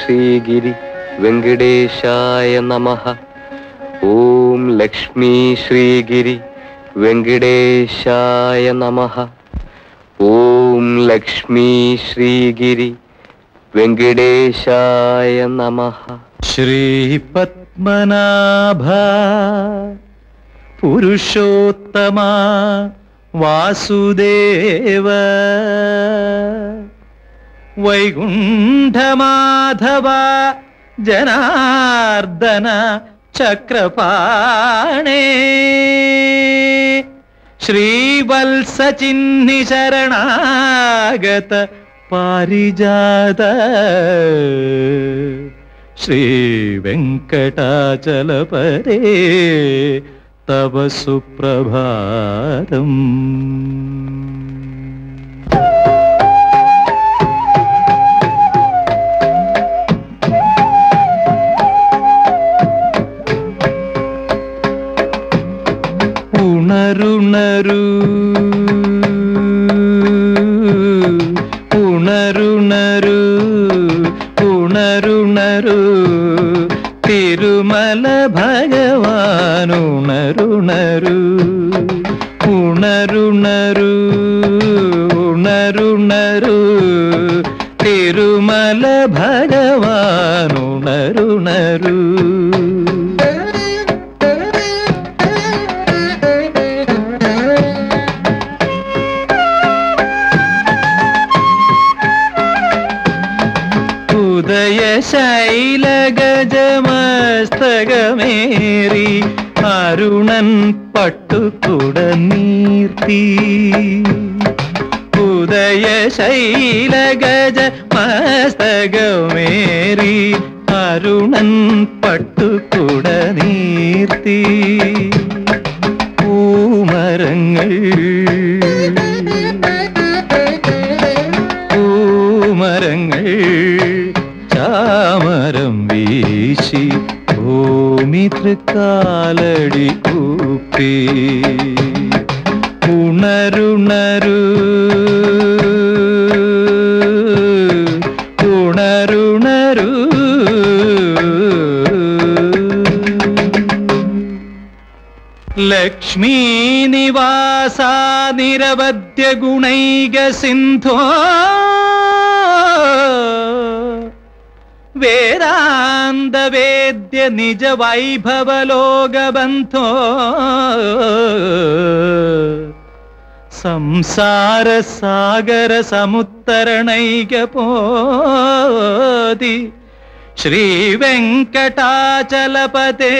ശ്രീഗിരി വെങ്കടേശായ നമ ഓം ലക്ഷ്മി ശ്രീഗിരി വെങ്കടേശായ നമ ഓം ലക്ഷ്മി ശ്രീഗിരി വെങ്കടേശായ നമ ശ്രീപത്മനാഭ പുരുഷോത്തമ വാസുദേവ വൈകുണ്ഠമാധവ ജനാർദ്ദന ചക്രപാണേ ശ്രീവത്സചിഹ്നി ശരണാഗത പാരിജാത ശ്രീവെങ്കടാചലപരേ തവ സുപ്രഭാതം ഉണരുണരു ഉണരുണരു ഉണരുണരു തിരുമല ഭഗവാൻ ഉണരുണരു ഉണരുണരു ഉണരുണരു തിരുമല ഭഗവാൻ ഉണരുണരു ഉദയശൈലഗജമസ്തകമേറി അരുണൻ പട്ടുകുട നീർത്തി ഉദയശൈലഗജ മസ്തകമേറി അരുണൻ പട്ടുകുട നീർത്തി പൂമരങ്ങൾ പൂമരങ്ങൾ ചാമരം വീശി ഭൂമി തൃക്കാലടി കൂപ്പി ഉണരുണരു ഉണരുണരു ലക്ഷ്മീ നിവാസ നിരവധ്യ ഗുണൈക സിന്ധോ വേദാന്ത വേദ്യ നിജ വൈഭവലോകബന്ധോ സംസാര സാഗര സമുത്തരണൈക പോതി ശ്രീ വെങ്കടാചലപതേ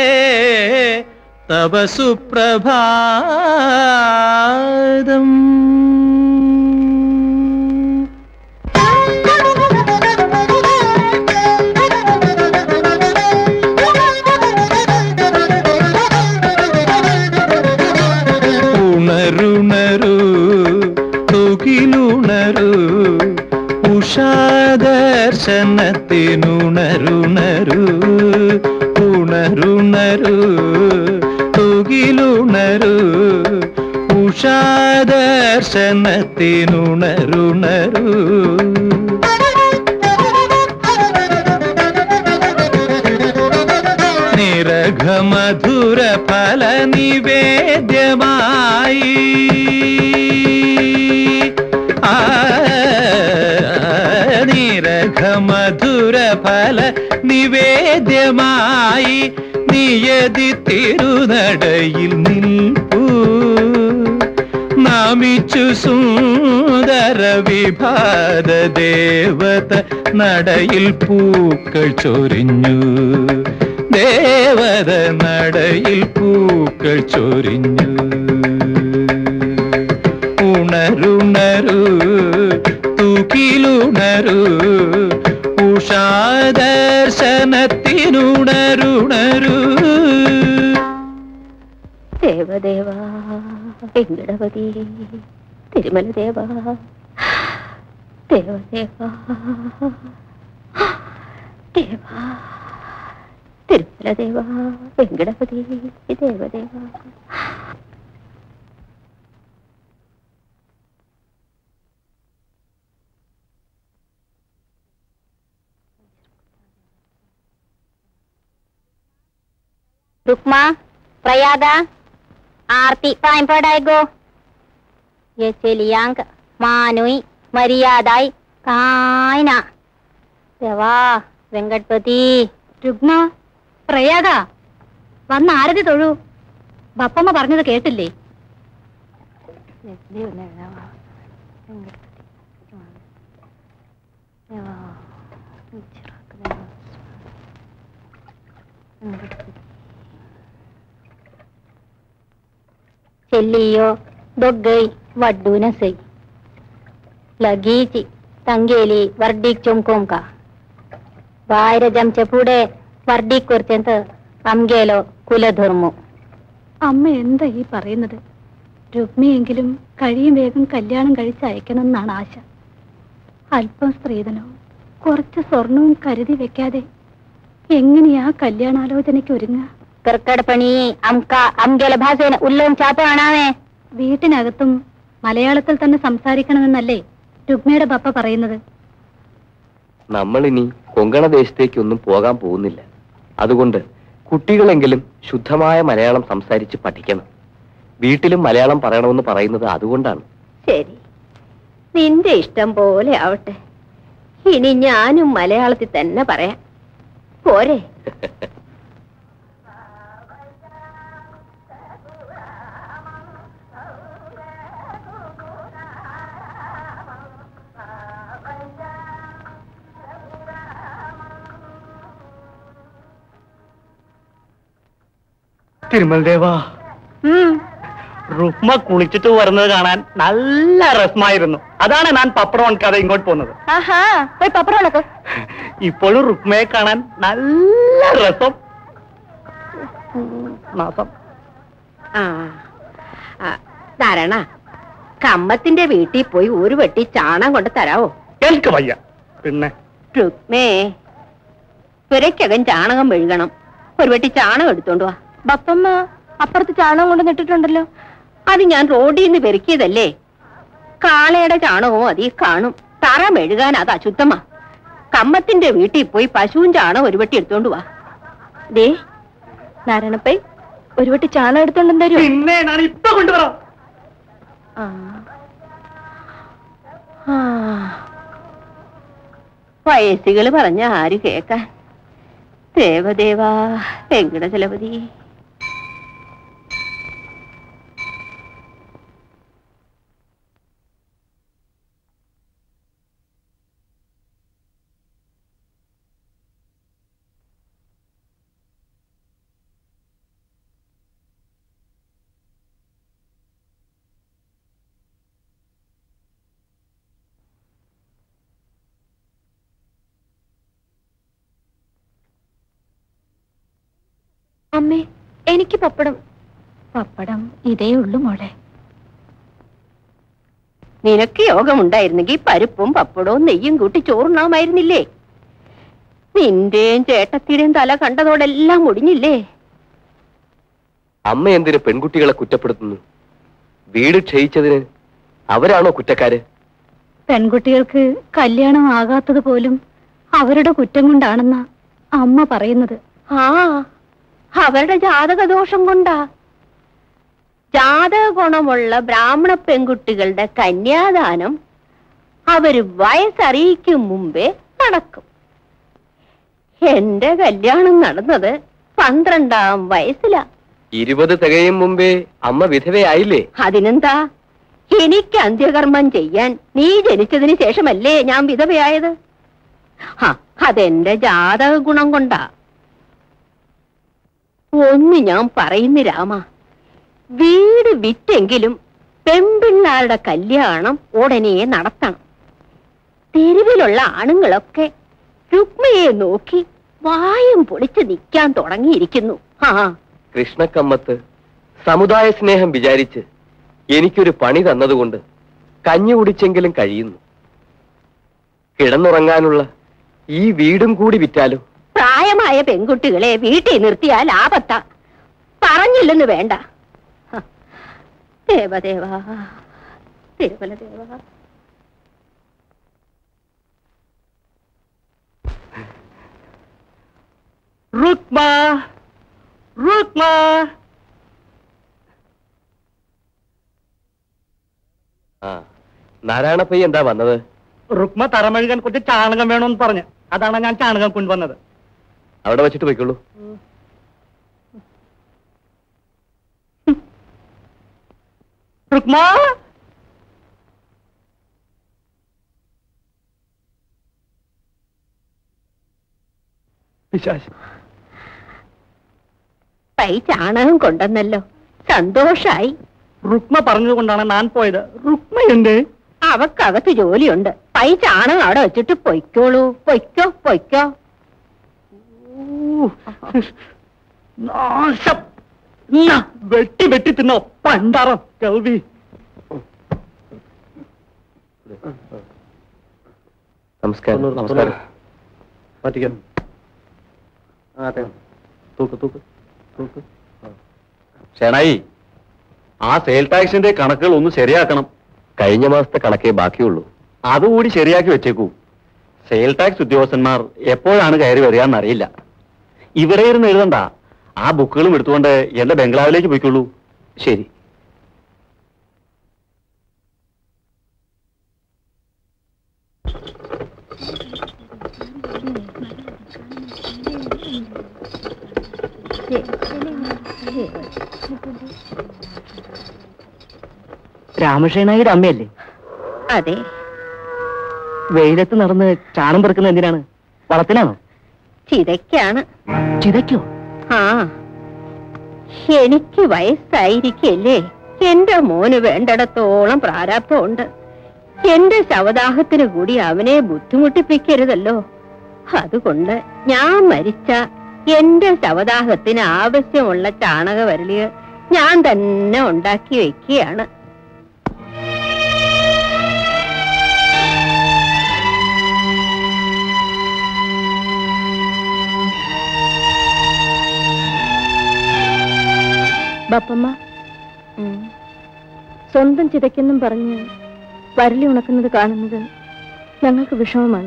തവ സുപ്രഭാതം ഉണരുണരു തുകിലുണരു ഉഷാദർശനത്തിനുണരുണരു ഉണരുണരു തുകിലുണരു ഉഷാദർശനത്തിനുണരുണരു നിരഘമധുര ഫല നിവേദ്യമായി ആ, നിരഘമധുര ഫല നിവേദ്യമായി നിയതി തിരുനടയിൽ നിൽപ്പൂ നമിച്ചു സുന്ദര വിഭാത ദേവത നടയിൽ പൂക്കൾ ചൊരിഞ്ഞു ദേവത നടയിൽ പൂക്കൾ ചൊരിഞ്ഞു ഉണരുണരു തൂക്കിലുണരു ഉഷാദർശനത്തിനുണരുണരു ദേവദേവ വെങ്കടപതി തിരുമല ദേവ ദേവദേവ ദേവ തിരുമല ദേവ വെങ്കടപതി ദേവദേവ रुक्मा प्रयागा आरती पाइंपडाएगो ये चलियांक मानुई मर्यादाई कायना देवा വെങ്കട്പതി രുഗ്മ പ്രയാഗ വന്ന് ആരതി തൊഴു ബപ്പമ്മ പറഞ്ഞത് കേട്ടില്ലേ చెల్లియో దొగ్గై వడ్డూన సై లగీచి తంగేలి వర్డీక్ చొంకోంక വായരജം ചെപ്പൂടെ വർഡിക്കുറിച്ചെന്ത് അംഗേലോ കുലധർമ്മു അമ്മ എന്താ ഈ പറയുന്നത് രുക്മിയെങ്കിലും കഴിയും വേഗം കല്യാണം കഴിച്ച് അയക്കണം എന്നാണ് ആശ അല്പം സ്ത്രീധനവും കുറച്ച് സ്വർണവും കരുതി വെക്കാതെ എങ്ങനെയാ കല്യാണാലോചനയ്ക്ക് ഒരുങ്ങുക കർക്കടപ്പണി അംക അംഗേല ഭാഷേന ഉല്ലവും ചാപ്പ കാണാമേ വീട്ടിനകത്തും മലയാളത്തിൽ തന്നെ സംസാരിക്കണമെന്നല്ലേ രുക്മിയുടെ പപ്പ പറയുന്നത് നമ്മളിനി കൊങ്കണ ദേശത്തേക്കൊന്നും പോകാൻ പോകുന്നില്ല അതുകൊണ്ട് കുട്ടികളെങ്കിലും ശുദ്ധമായ മലയാളം സംസാരിച്ച് പഠിക്കണം വീട്ടിലും മലയാളം പറയണമെന്ന് പറയുന്നത് അതുകൊണ്ടാണ് ശരി നിന്റെ ഇഷ്ടം പോലെ ആവട്ടെ ഇനി ഞാനും മലയാളത്തിൽ തന്നെ പറയാം പോരെ തിരുമൽദേവാ റുക്മ കുളിച്ചിട്ട് വരുന്നത് കാണാൻ നല്ല രസമായിരുന്നു അതാണ് ഞാൻ പപ്പടം ഉണക്കാതെ ഇങ്ങോട്ട് പോകുന്നത് ആഹാ പോയി പപ്പറോളൊക്കെ ഇപ്പോഴും റുക്മയെ കാണാൻ നല്ല രസം നാസം ധാരണ കമ്മത്തിന്റെ വീട്ടിൽ പോയി ഒരു വെട്ടി ചാണം കൊണ്ട് തരാവോ എനിക്ക് വയ്യ പിന്നെ രുക്മേ പുരയ്ക്കകം ചാണകം മെഴുകണം ഒരു വെട്ടി ചാണകം എടുത്തോണ്ട് വാ ബപ്പമ്മ അപ്പുറത്ത് ചാണകം കൊണ്ട് നിട്ടിട്ടുണ്ടല്ലോ അത് ഞാൻ റോഡിൽ നിന്ന് പെരുക്കിയതല്ലേ കാളയുടെ ചാണകവും അതിൽ കാണും തറ മെഴുകാൻ അത് അശുദ്ധമാ കമ്മത്തിന്റെ വീട്ടിൽ പോയി പശുവും ചാണകം ഒരു വെട്ടി എടുത്തോണ്ട് വാ ദേ നാരായണപ്പൈ ഒരു വെട്ടി ചാണകം എടുത്തോണ്ടെന്ന് തരുമോ പിന്നെ ഞാൻ ഇപ്പൊ കൊണ്ടുവരാം ആ. ആ. വയസ്സുകൾ പറഞ്ഞ ആര് കേക്കാൻ ദേവദേവാ വെങ്കടചലപതി അമ്മേ എനിക്ക് പപ്പടം പപ്പടം ഇതേ ഉള്ളു മോളെ നിനക്ക് യോഗമുണ്ടായിരുന്നെങ്കിൽ പരിപ്പും പപ്പടവും നെയ്യും കൂട്ടി ചോറുണ്ണാമായിരുന്നില്ലേ നിന്റെയും ചേട്ടത്തിയുടെയും തല കണ്ടതോടെല്ലാം മുടിഞ്ഞില്ലേ അമ്മ എന്തിന് പെൺകുട്ടികളെ കുറ്റപ്പെടുത്തുന്നു വീട് ക്ഷയിച്ചതിന് അവരാണോ കുറ്റക്കാര് പെൺകുട്ടികൾക്ക് കല്യാണം ആകാത്തത് പോലും അവരുടെ കുറ്റം കൊണ്ടാണെന്നാ അമ്മ പറയുന്നത് ആ അവരുടെ ജാതകദോഷം കൊണ്ടാ ജാതക ഗുണമുള്ള ബ്രാഹ്മണ പെൺകുട്ടികളുടെ കന്യാദാനം അവര് വയസ്സറിയിക്കും മുമ്പേ നടക്കും എന്റെ കല്യാണം നടന്നത് പന്ത്രണ്ടാം വയസ്സിലാ ഇരുപത് തികയും മുമ്പേ അമ്മ വിധവയായില്ലേ അതിനെന്താ എനിക്ക് അന്ത്യകർമ്മം ചെയ്യാൻ നീ ജനിച്ചതിന് ശേഷമല്ലേ ഞാൻ വിധവയായത് ആ അതെന്റെ ജാതക ഗുണം കൊണ്ടാ ഒന്ന് ഞാൻ പറയുന്നു രാമ വീട് വിറ്റെങ്കിലും പെൺപിള്ളാരുടെ കല്യാണം ഉടനെ നടത്തണം തെരുവിലുള്ള ആണുങ്ങളൊക്കെ രുക്മയെ നോക്കി വായും പൊളിച്ച് നിൽക്കാൻ തുടങ്ങിയിരിക്കുന്നു ആ കൃഷ്ണക്കമ്മത്ത് സമുദായ സ്നേഹം വിചാരിച്ച് എനിക്കൊരു പണി തന്നതുകൊണ്ട് കഞ്ഞി കുടിച്ചെങ്കിലും കഴിയുന്നു കിടന്നുറങ്ങാനുള്ള ഈ വീടും കൂടി വിറ്റാലോ പ്രായമായ പെൺകുട്ടികളെ വീട്ടിൽ നിർത്തിയാൽ ആപത്ത പറഞ്ഞില്ലെന്ന് വേണ്ട ഹ, ദേവദേവാ തിരുമല ദേവാ റുക്മ റുക്മ ആ നാരായണപ്പയ്യ എന്താ വന്നത് റുക്മ തറമഴുകാൻ കുറച്ച് ചാണകം വേണമെന്ന് പറഞ്ഞു അതാണ് ഞാൻ ചാണകം കൊണ്ടുവന്നത് അവിടെ വെച്ചിട്ട് പോയിക്കോളൂ റുക്മ പിശാച് പൈ ചാണകം കൊണ്ടെന്നല്ലോ സന്തോഷായി റുക്മ പറഞ്ഞതുകൊണ്ടാണ് ഞാൻ പോയത് റുക്മയുണ്ട് അവക്കകത്ത് ജോലിയുണ്ട് പൈ ചാണകം അവിടെ വെച്ചിട്ട് പൊയ്ക്കോളൂ പൊയ്ക്കോ പൊയ്ക്കോ നാശം എന്നാ, വെട്ടി വെട്ടി തിന്നോ പണ്ടാറം കേൾവി നമസ്കാരം നമസ്കാരം പറ്റിക്കാം തൂക്ക് തൂക്ക് തൂക്ക് ഷേണായി ആ സെയിൽ ടാക്സിന്റെ കണക്കുകൾ ഒന്ന് ശരിയാക്കണം കഴിഞ്ഞ മാസത്തെ കണക്കേ ബാക്കിയുള്ളൂ അതുകൂടി ശരിയാക്കി വെച്ചേക്കൂ സെയിൽ ടാക്സ് ഉദ്യോഗസ്ഥന്മാർ എപ്പോഴാണ് കയറി വരികയെന്നറിയില്ല ഇവിടെ ഇരുന്ന് എഴുതണ്ട ആ ബുക്കുകളും എടുത്തുകൊണ്ട് എന്റെ ബംഗ്ലാവിലേക്ക് പോയിക്കോളൂ ശരി രാമകൃഷ്ണനായുടെ അമ്മയല്ലേ അതെ വെയിലത്ത് നടന്ന് ചാണം പെറുക്കുന്ന എന്തിനാണ് വളത്തിനാണോ ചിതയ്ക്കാണ് ചിതയ്ക്കോ ആ എനിക്ക് വയസ്സായിരിക്കല്ലേ എന്റെ മോന് വേണ്ടിടത്തോളം പ്രാരാബ്ധമുണ്ട് എന്റെ ശവദാഹത്തിന് കൂടി അവനെ ബുദ്ധിമുട്ടിപ്പിക്കരുതല്ലോ അതുകൊണ്ട് ഞാൻ മരിച്ച എന്റെ ശവദാഹത്തിന് ആവശ്യമുള്ള ചാണകവരളികൾ ഞാൻ തന്നെ ഉണ്ടാക്കി വെക്കുകയാണ് ബപ്പമ്മ സ്വന്തം ചിതയ്ക്കെന്നും പറഞ്ഞ് വരലി ഉണക്കുന്നത് കാണുന്നത് ഞങ്ങൾക്ക് വിഷമമാണ്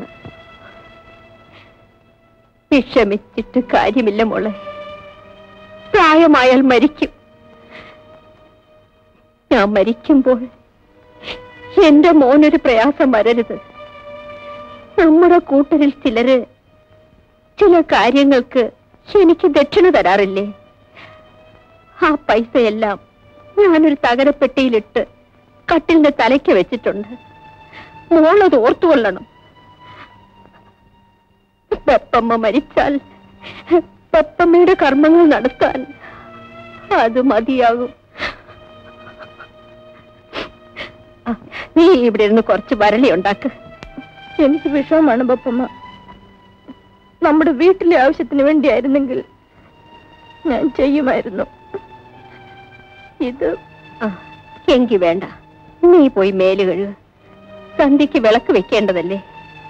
വിഷമിച്ചിട്ട് കാര്യമില്ല മോളെ പ്രായമായാൽ മരിക്കും ഞാൻ മരിക്കുമ്പോൾ എന്റെ മോനൊരു പ്രയാസം വരരുത് നമ്മുടെ കൂട്ടരിൽ ചിലര് ചില കാര്യങ്ങൾക്ക് എനിക്ക് ദക്ഷിണ തരാറില്ലേ ആ പൈസയെല്ലാം ഞാനൊരു തകരപ്പെട്ടിയിലിട്ട് കട്ടിലിന്റെ തലയ്ക്ക് വെച്ചിട്ടുണ്ട് മോളത് ഓർത്തുകൊള്ളണം പെപ്പമ്മ മരിച്ചാൽ പെപ്പമ്മയുടെ കർമ്മങ്ങൾ നടത്താൻ അത് മതിയാകും ആ, നീ ഇവിടെ ഇരുന്ന് കുറച്ച് വരളി ഉണ്ടാക്ക് എനിക്ക് വിഷമമാണ് ബപ്പമ്മ നമ്മുടെ വീട്ടിലെ ആവശ്യത്തിന് വേണ്ടിയായിരുന്നെങ്കിൽ ഞാൻ ചെയ്യുമായിരുന്നു ഇത് ആ, എങ്കി വേണ്ട നീ പോയി മേല് കഴുക സന്ധ്യക്ക് വിളക്ക് വെക്കേണ്ടതല്ലേ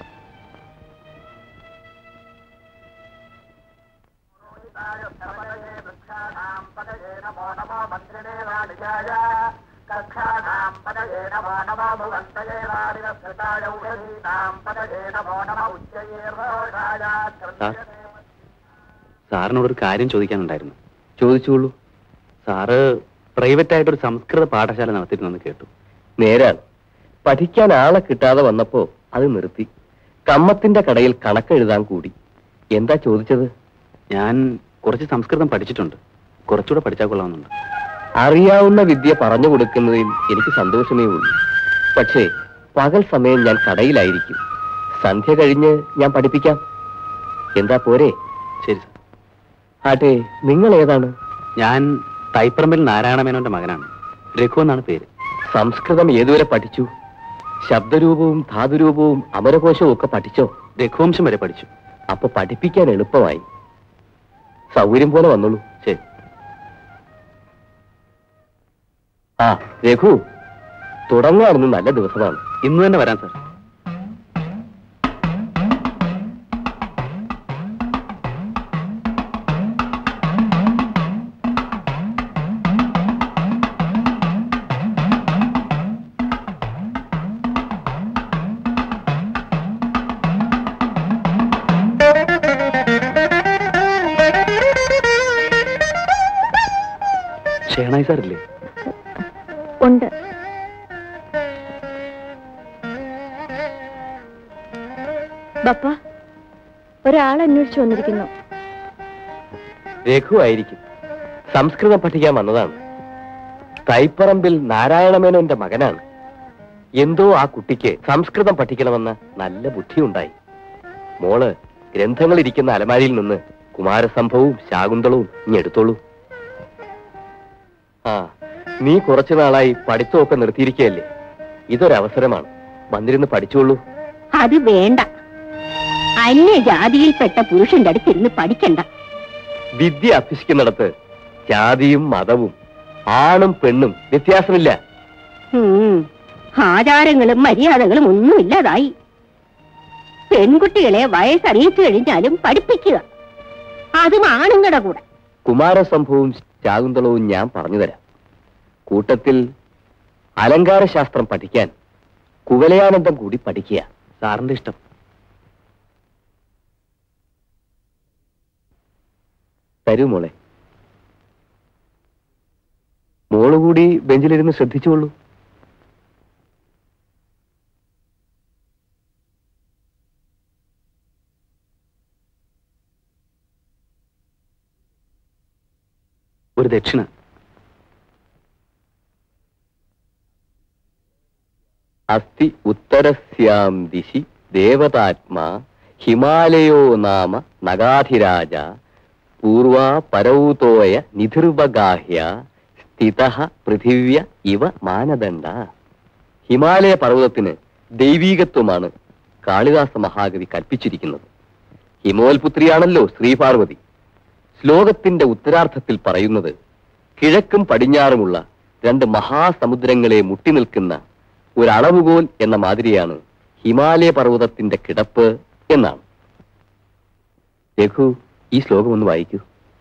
സാർ സാറിനോടൊരു കാര്യം ചോദിക്കാനുണ്ടായിരുന്നു ചോദിച്ചോളൂ സാറ് പ്രൈവറ്റ് ആയിട്ടൊരു സംസ്കൃത പാഠശാല നടത്തിയിട്ടുണ്ടെന്ന് കേട്ടു നേരാണ് പഠിക്കാൻ ആളെ കിട്ടാതെ വന്നപ്പോ അത് നിർത്തി കമ്മത്തിന്റെ കടയിൽ കണക്കെഴുതാൻ കൂടി എന്താ ചോദിച്ചത് ഞാൻ കുറച്ച് സംസ്കൃതം പഠിച്ചിട്ടുണ്ട് കുറച്ചുകൂടെ പഠിച്ചാൽ കൊള്ളാമെന്നുണ്ട് അറിയാവുന്ന വിദ്യ പറഞ്ഞു കൊടുക്കുന്നതിൽ എനിക്ക് സന്തോഷമേ ഉള്ളൂ പക്ഷേ പകൽ സമയം ഞാൻ കടയിലായിരിക്കും സന്ധ്യ കഴിഞ്ഞ് ഞാൻ പഠിപ്പിക്കാം എന്താ പോരെ ശരി സാർ ആട്ടെ നിങ്ങൾ ഏതാണ് ഞാൻ തൈപ്പറമ്പിൽ നാരായണമേനോന്റെ മകനാണ് രഘു എന്നാണ് പേര് സംസ്കൃതം ഏതുവരെ പഠിച്ചു ശബ്ദരൂപവും ധാതുരൂപവും അമരകോശവും ഒക്കെ പഠിച്ചോ രഘുവംശം വരെ പഠിച്ചു അപ്പൊ പഠിപ്പിക്കാൻ എളുപ്പമായി സൗകര്യം പോലെ വന്നോളൂ ശരി ആ രഘു തുടങ്ങാണെന്ന് നല്ല ദിവസമാണ് ഇന്ന് തന്നെ വരാം സാർ ഷേണായി സാറില്ലേ ഉണ്ട് ബപ്പ ഒരാൾ അന്വേഷിച്ചു വന്നിരിക്കുന്നു രഘു ആയിരിക്കും സംസ്കൃതം പഠിക്കാൻ വന്നതാണ് തൈപ്പറമ്പിൽ നാരായണമേനോന്റെ മകനാണ് എന്തോ ആ കുട്ടിക്ക് സംസ്കൃതം പഠിക്കണമെന്ന നല്ല ബുദ്ധിയുണ്ടായി മോള് ഗ്രന്ഥങ്ങൾ ഇരിക്കുന്ന അലമാരിയിൽ നിന്ന് കുമാരസംഭവവും ശാകുന്തളവും ഇനി എടുത്തോളൂ ആ നീ കുറച്ചു നാളായി പഠിത്തമൊക്കെ നിർത്തിയിരിക്കുകയല്ലേ ഇതൊരവസരമാണ് വന്നിരുന്ന് പഠിച്ചോളൂ അത് വേണ്ട അന്യജാതിയിൽപ്പെട്ട പുരുഷന്റെ അടുത്തിരുന്ന് പഠിക്കണ്ട വിദ്യ അഭ്യസിക്കുന്നിടത്ത് ജാതിയും മതവും ആണും പെണ്ണും വ്യത്യാസമില്ല ഉം. ആചാരങ്ങളും മര്യാദകളും ഒന്നുമില്ലാതായി പെൺകുട്ടികളെ വയസ്സറിയിച്ചു കഴിഞ്ഞാലും പഠിപ്പിക്കുക അതും ആണുങ്ങളുടെ കൂടെ കുമാരസംഭവവും ശാകുന്തളവും ഞാൻ പറഞ്ഞു തരാം കൂട്ടത്തിൽ അലങ്കാരശാസ്ത്രം പഠിക്കാൻ കുവലയാനന്ദം കൂടി പഠിക്കുക സാറിന്റെ ഇഷ്ടം തരൂ മോളെ മോള് കൂടി ബെഞ്ചിലിരുന്ന് ശ്രദ്ധിച്ചുകൊള്ളൂ ഒരു ദക്ഷിണ അസ്തി ഉത്തരസ്യാം ദിശി ദേവതാത്മാ ഹിമാലയോ നാമ നഗാധിരാജ പൂർവാ പരൗതോയ നിധിർവഗാഹ്യ സ്ഥിത പൃഥിവ്യ ഇവ മാനദണ്ഡ ഹിമാലയ പർവ്വതത്തിന് ദൈവീകത്വമാണ് കാളിദാസ മഹാകവി കൽപ്പിച്ചിരിക്കുന്നത് ഹിമോൽപുത്രിയാണല്ലോ ശ്രീപാർവതി ശ്ലോകത്തിന്റെ ഉത്തരാർത്ഥത്തിൽ പറയുന്നത് കിഴക്കും പടിഞ്ഞാറുമുള്ള രണ്ട് മഹാസമുദ്രങ്ങളെ മുട്ടി നിൽക്കുന്ന ഒരു അളവുകോൽ എന്ന മാതിരിയാണ് ഹിമാലയ പർവ്വതത്തിന്റെ കിടപ്പ് എന്നാണ് രഘു ഈ ശ്ലോകം ഒന്ന് വായിക്കൂ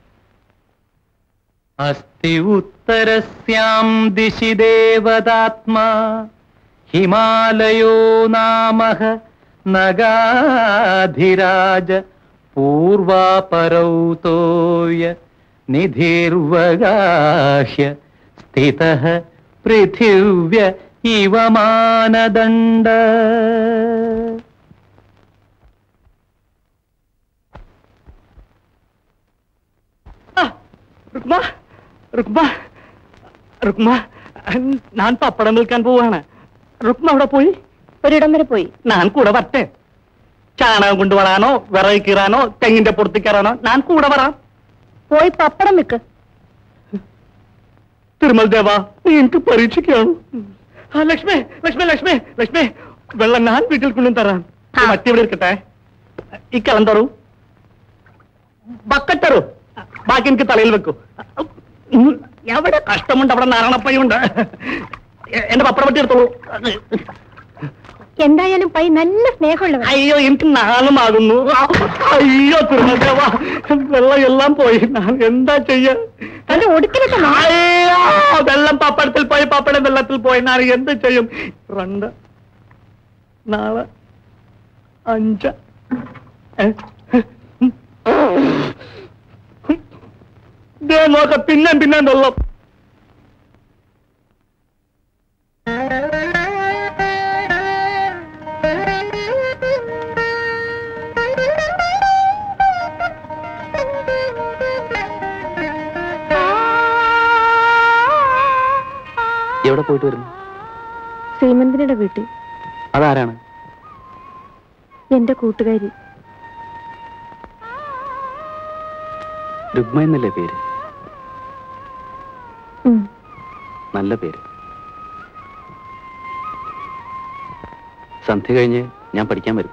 अस्ति उत्तरस्यां दिशि देवदात्मा हिमालयो नामः नगाधिराज पूर्वापरौतोय निधिर्वगाह्य स्थितः पृथिव्य इव मानदण्ड രുക്മ രുക്മ രുക്മ ഞാൻ പപ്പടം നിൽക്കാൻ പോവാണ് രുക്മ അവിടെ പോയി ഒരിടം വരെ പോയി ഞാൻ കൂടെ വരട്ടെ ചാണകം കൊണ്ടുവരാനോ വിറക് കീറാനോ തെങ്ങിന്റെ പുറത്ത് കയറാനോ ഞാൻ കൂടെ വരാം പോയി പപ്പടം വെക്ക് തിരുമൽ ദേവ നീ എനിക്ക് പരീക്ഷിക്കുകയാണ് ആ ലക്ഷ്മി ലക്ഷ്മി ലക്ഷ്മി ലക്ഷ്മി വെള്ളം ഞാൻ വീട്ടിൽ കൊണ്ടും തരാം ആ. മറ്റേ ഇവിടെ ഇരിക്കട്ടെ ഈ കലം തരൂ ബക്കറ്റ് തരൂ ബാക്കി എനിക്ക് തലയിൽ വെക്കൂ ഉം, എവിടെ കഷ്ടമുണ്ട് അവിടെ നാരായണപ്പയുണ്ട് എ- എന്റെ പപ്പടം പറ്റി എടുത്തോളൂ എന്തായാലും പൈ നല്ല സ്നേഹമുള്ളവർ അയ്യോ എനിക്ക് നാളുമാകുന്നു അയ്യോ തിരുമൽ ദേവ വെള്ളം എല്ലാം പോയി ഞാൻ എന്താ ചെയ്യാ അത് ഒടുക്കലത്തെ അയ്യോ വെള്ളം പപ്പടത്തിൽ പോയി പപ്പടം വെള്ളത്തിൽ പോയി ഞാൻ എന്ത് ചെയ്യും രണ്ട് നാല് അഞ്ച് ഏ? ദേ നോക്ക പിന്നെ പിന്നെ വെള്ളം എവിടെ പോയിട്ട് വരുന്നു ശ്രീമന്തിനിയുടെ വീട്ടിൽ അതാരാണ് എന്റെ കൂട്ടുകാരി രുഗ്മ എന്നല്ലേ പേര് ഉം. നല്ല പേര് സന്ധ്യ കഴിഞ്ഞ് ഞാൻ പഠിക്കാൻ വരും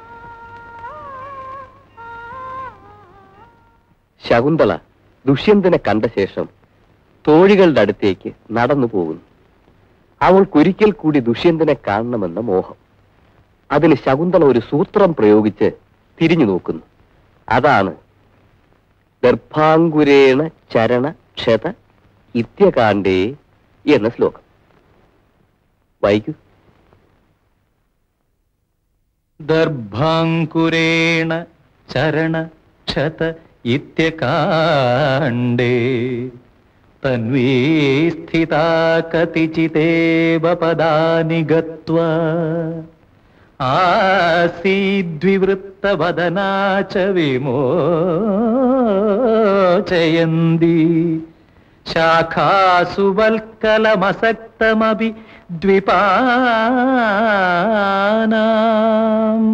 ശകുന്തള ദുഷ്യന്തനെ കണ്ട ശേഷം തോഴികളുടെ അടുത്തേക്ക് നടന്നു പോകുന്നു അവൾക്കൊരിക്കൽ കൂടി ദുഷ്യന്തനെ കാണണമെന്ന മോഹം അതിന് ശകുന്തള ഒരു സൂത്രം പ്രയോഗിച്ച് തിരിഞ്ഞു നോക്കുന്നു അതാണ് ദർഭാങ്കുരേണ ചരണ ക്ഷത ഇത്യകാണ്ടേ എന്ന ശ്ലോകം വായിക്കൂ ദർഭാങ്കുരേണ ചരണ ക്ഷത ഇത്യകാണ്ഡേ തന്വീ സ്ഥിതാ കതിചിതേവ പദാനി ഗത്വാ ആസീദ്വിവൃത്തവദനാ ച വിമോചയന്തി ശാഖാസു വൽക്കലമസക്തമപി ദ്വിപാനാം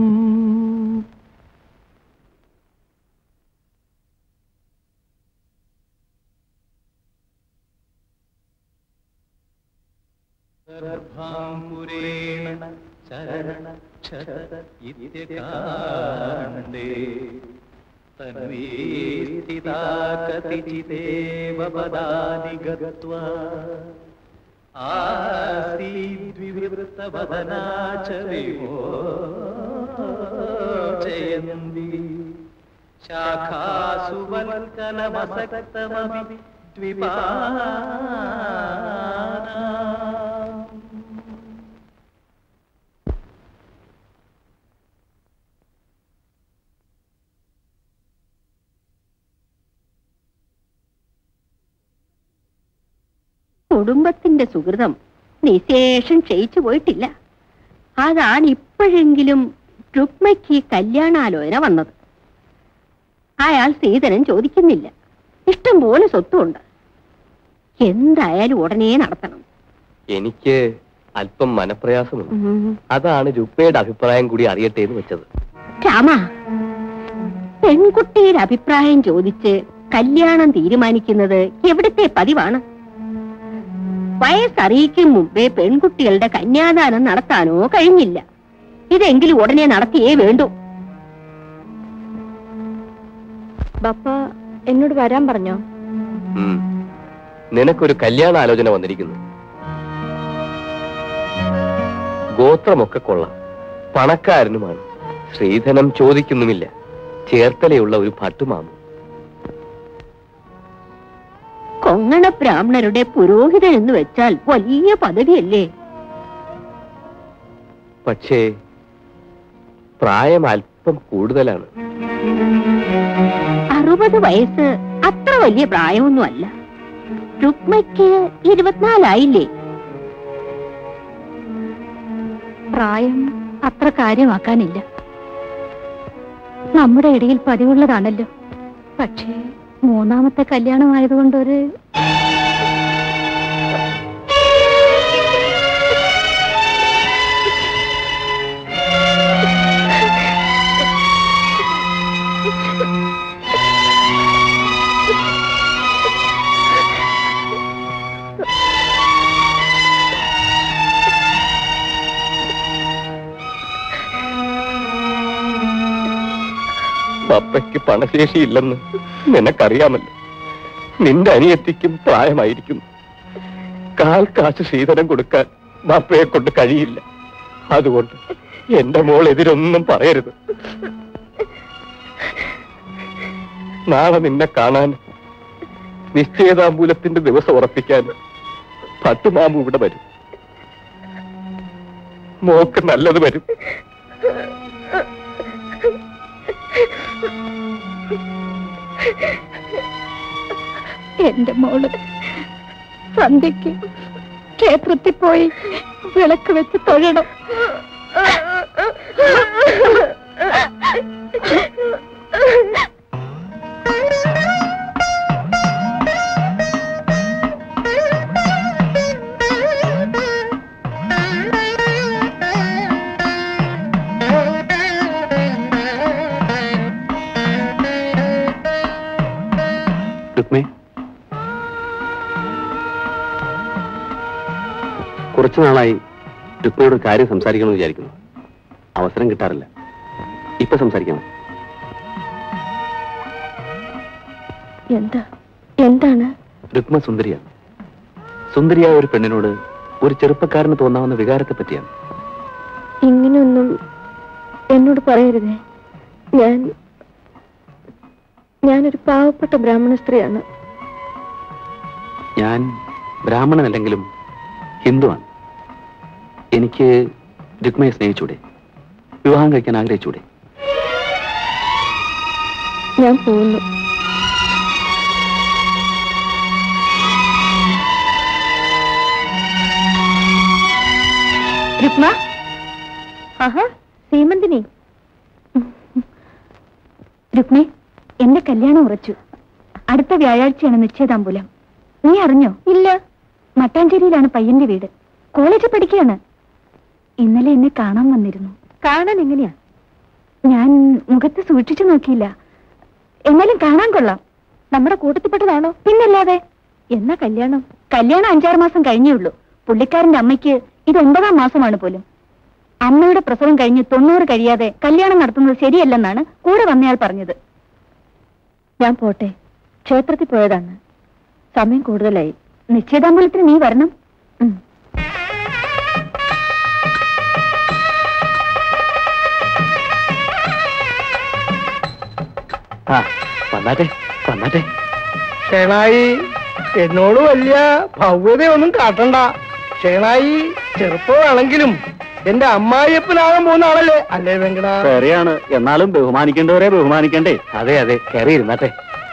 സർഭാംബുരേണ ചരണ ക്ഷത ഇത്യകാണ്ഡേ തന്വീ സ്ഥിതാ കതിചിതേവ പദാനി ഗത്വാ ആസീദ്വിവൃത്തവദനാ ച വിമോചയന്തി ശാഖാസു വൽക്കലമസക്തമപി ദ്വിപാനാം കുടുംബത്തിന്റെ സുഹൃതം നിശേഷം ക്ഷയിച്ചു പോയിട്ടില്ല അതാണ് ഇപ്പോഴെങ്കിലും രുക്മയ്ക്ക് കല്യാണാലോചന വന്നത് അയാൾ സീതനം ചോദിക്കുന്നില്ല ഇഷ്ടം പോലെ സ്വത്തുണ്ട് എന്തായാലും ഉടനെ നടത്തണം എനിക്ക് അല്പം മനപ്രയാസമുണ്ട് ഉം. അതാണ് രുക്മയുടെ അഭിപ്രായം കൂടി അറിയട്ടെ എന്ന് വെച്ചത് രാമ പെൺകുട്ടിയുടെ അഭിപ്രായം ചോദിച്ച് കല്യാണം തീരുമാനിക്കുന്നത് എവിടുത്തെ പതിവാണ് വയസ്സറിയിക്കും മുമ്പേ പെൺകുട്ടികളുടെ കന്യാദാനം നടത്താനോ കഴിഞ്ഞില്ല ഇതെങ്കിലും ഉടനെ നടത്തിയേ വേണ്ടൂ ബപ്പ എന്നോട് വരാൻ പറഞ്ഞോ ഉം. നിനക്കൊരു കല്യാണ ആലോചന വന്നിരിക്കുന്നു ഗോത്രമൊക്കെ കൊള്ളാം പണക്കാരനുമാണ് ശ്രീധനം ചോദിക്കുന്നുമില്ല ചേർത്തലയുള്ള ഒരു ഭട്ടുമാമു കൊങ്ങണ ബ്രാഹ്മണരുടെ പുരോഹിതൻ എന്ന് വെച്ചാൽ വലിയ പദവിയല്ലേ പക്ഷേ പ്രായം അല്പം കൂടുതലാണ് അറുപത് വയസ്സ് അത്ര വലിയ പ്രായമൊന്നുമല്ല രുക്മയ്ക്ക് ഇരുപത്തിനാലായില്ലേ പ്രായം അത്ര കാര്യമാക്കാനില്ല നമ്മുടെ ഇടയിൽ പതിവുള്ളതാണല്ലോ പക്ഷേ മൂന്നാമത്തെ കല്യാണമായതുകൊണ്ടൊരു പപ്പയ്ക്ക് പണശേഷിയില്ലെന്ന് നിനക്കറിയാമല്ലോ നിന്റെ അനിയത്തിക്കും പ്രായമായിരിക്കുന്നു കാൽ കാശ് ശ്രീധരം കൊടുക്കാൻ ബാപ്പയെ കൊണ്ട് കഴിയില്ല അതുകൊണ്ട് എന്റെ മോൾ എതിരൊന്നും പറയരുത് നാളെ നിന്നെ കാണാൻ നിശ്ചയതാമ്പൂലത്തിന്റെ ദിവസം ഉറപ്പിക്കാൻ പട്ടുമാമ്പ് ഇവിടെ വരും മോക്ക് നല്ലത് വരും എന്റെ മോള് സന്ധ്യക്ക് ക്ഷേത്രത്തിൽ പോയി വിളക്ക് വെച്ച് തൊഴണം രുക്മേ കുറച്ചു നാളായി രുക്മയോട് ഒരു കാര്യം സംസാരിക്കണമെന്ന് വിചാരിക്കുന്നു അവസരം കിട്ടാറില്ല ഇപ്പൊ സംസാരിക്കണം എന്താ എന്താണ് രുക്മ സുന്ദരിയാണ് സുന്ദരിയായ ഒരു പെണ്ണിനോട് ഒരു ചെറുപ്പക്കാരന് തോന്നാവുന്ന വികാരത്തെ പറ്റിയാണ് ഇങ്ങനെയൊന്നും എന്നോട് പറയരുതേ ഞാൻ ഞാനൊരു പാവപ്പെട്ട ബ്രാഹ്മണ സ്ത്രീയാണ് ഞാൻ ബ്രാഹ്മണനല്ലെങ്കിലും ഹിന്ദുവാണ് എനിക്ക് രുക്മയെ സ്നേഹിച്ചൂടെ വിവാഹം കഴിക്കാൻ ആഗ്രഹിച്ചൂടെ ഞാൻ പോകുന്നു രുക്മ ആഹാ സീമന്തിനി രുക്മേ എന്റെ കല്യാണം ഉറച്ചു അടുത്ത വ്യാഴാഴ്ചയാണ് നിശ്ചയതാമ്പൂലം നീ അറിഞ്ഞോ ഇല്ല മട്ടാഞ്ചേരിയിലാണ് പയ്യന്റെ വീട് കോളേജിൽ പഠിക്കുകയാണ് ഇന്നലെ എന്നെ കാണാൻ വന്നിരുന്നു കാണാൻ എങ്ങനെയാ ഞാൻ മുഖത്ത് സൂക്ഷിച്ചു നോക്കിയില്ല എന്നാലും കാണാൻ കൊള്ളാം നമ്മുടെ കൂട്ടത്തിൽപ്പെട്ടതാണോ പിന്നല്ലാതെ എന്നാ കല്യാണം കല്യാണം അഞ്ചാറ് മാസം കഴിഞ്ഞേ ഉള്ളൂ പുള്ളിക്കാരന്റെ അമ്മയ്ക്ക് ഇത് ഒമ്പതാം മാസമാണ് പോലും അമ്മയുടെ പ്രസവം കഴിഞ്ഞ് തൊണ്ണൂറ് കഴിയാതെ കല്യാണം നടത്തുന്നത് ശരിയല്ലെന്നാണ് കൂടെ വന്നയാൾ പറഞ്ഞത് ഞാൻ പോട്ടെ ക്ഷേത്രത്തിൽ പോയതാണ് സമയം കൂടുതലായി നിശ്ചയദാമ്പൂലത്തിന് നീ വരണം ഉം. ആ വന്നാട്ടെ വന്നാട്ടെ ഷേണായി എന്നോട് വലിയ ഭവ്യതയൊന്നും കാട്ടണ്ട ഷേണായി ചെറുപ്പമാണെങ്കിലും എന്റെ അമ്മായിയപ്പനാകാൻ പോകുന്ന ആളല്ലേ അല്ലേ വെങ്കട ശരിയാണ് എന്നാലും ബഹുമാനിക്കേണ്ടവരെ ബഹുമാനിക്കണ്ടേ അതെ അതെ കയറി ഇരുന്നാട്ടെ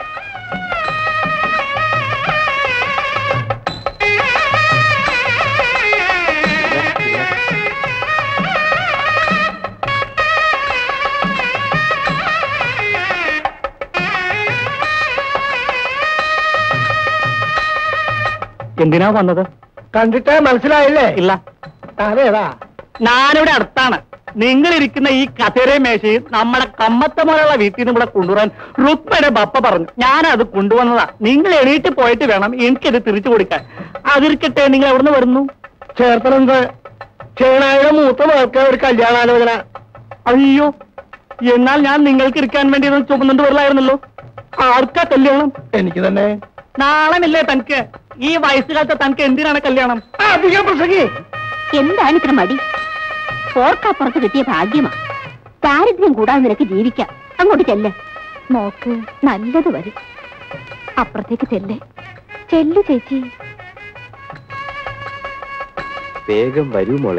എന്തിനാ വന്നത് കണ്ടിട്ട് മനസ്സിലായില്ലേ ഇല്ല അതേതാ ഞാനിവിടെ അടുത്താണ് നിങ്ങൾ ഇരിക്കുന്ന ഈ കസേരയും മേശയും നമ്മുടെ കമ്മത്തമോലുള്ള വീട്ടിൽ നിന്ന് ഇവിടെ കൊണ്ടുവരാൻ റുക്മയുടെ ബപ്പ പറഞ്ഞു ഞാനത് കൊണ്ടുവന്നതാ നിങ്ങൾ എണീറ്റ് പോയിട്ട് വേണം എനിക്കത് തിരിച്ചു കൊടുക്കാൻ അതിരിക്കട്ടെ നിങ്ങൾ എവിടുന്ന് വരുന്നു ചേർത്തനന്ത് ഷേണായിയുടെ മൂത്ത മകൾക്ക് ഒരു കല്യാണാലോചന അയ്യോ എന്നാൽ ഞാൻ നിങ്ങൾക്ക് ഇരിക്കാൻ വേണ്ടി ഇത് ചുമന്നുകൊണ്ട് വരില്ലായിരുന്നല്ലോ ആർക്കാ കല്യാണം എനിക്ക് തന്നെ നാളമില്ലേ തനിക്ക് ഈ വയസ്സുകാലത്ത് തനിക്ക് എന്തിനാണ് കല്യാണം അധികം പ്രസംഗി എന്താണ് ഇത്ര മടി ഓർക്കപ്പുറത്ത് കിട്ടിയ ഭാഗ്യമാ ദാരിദ്ര്യം കൂടാതെ നിനക്ക് ജീവിക്കാം അങ്ങോട്ട് ചെല്ല് മോക്ക് നല്ലത് വരും അപ്പുറത്തേക്ക് ചെല്ലേ ചെല്ലു ചേച്ചി വേഗം വരൂ മോളെ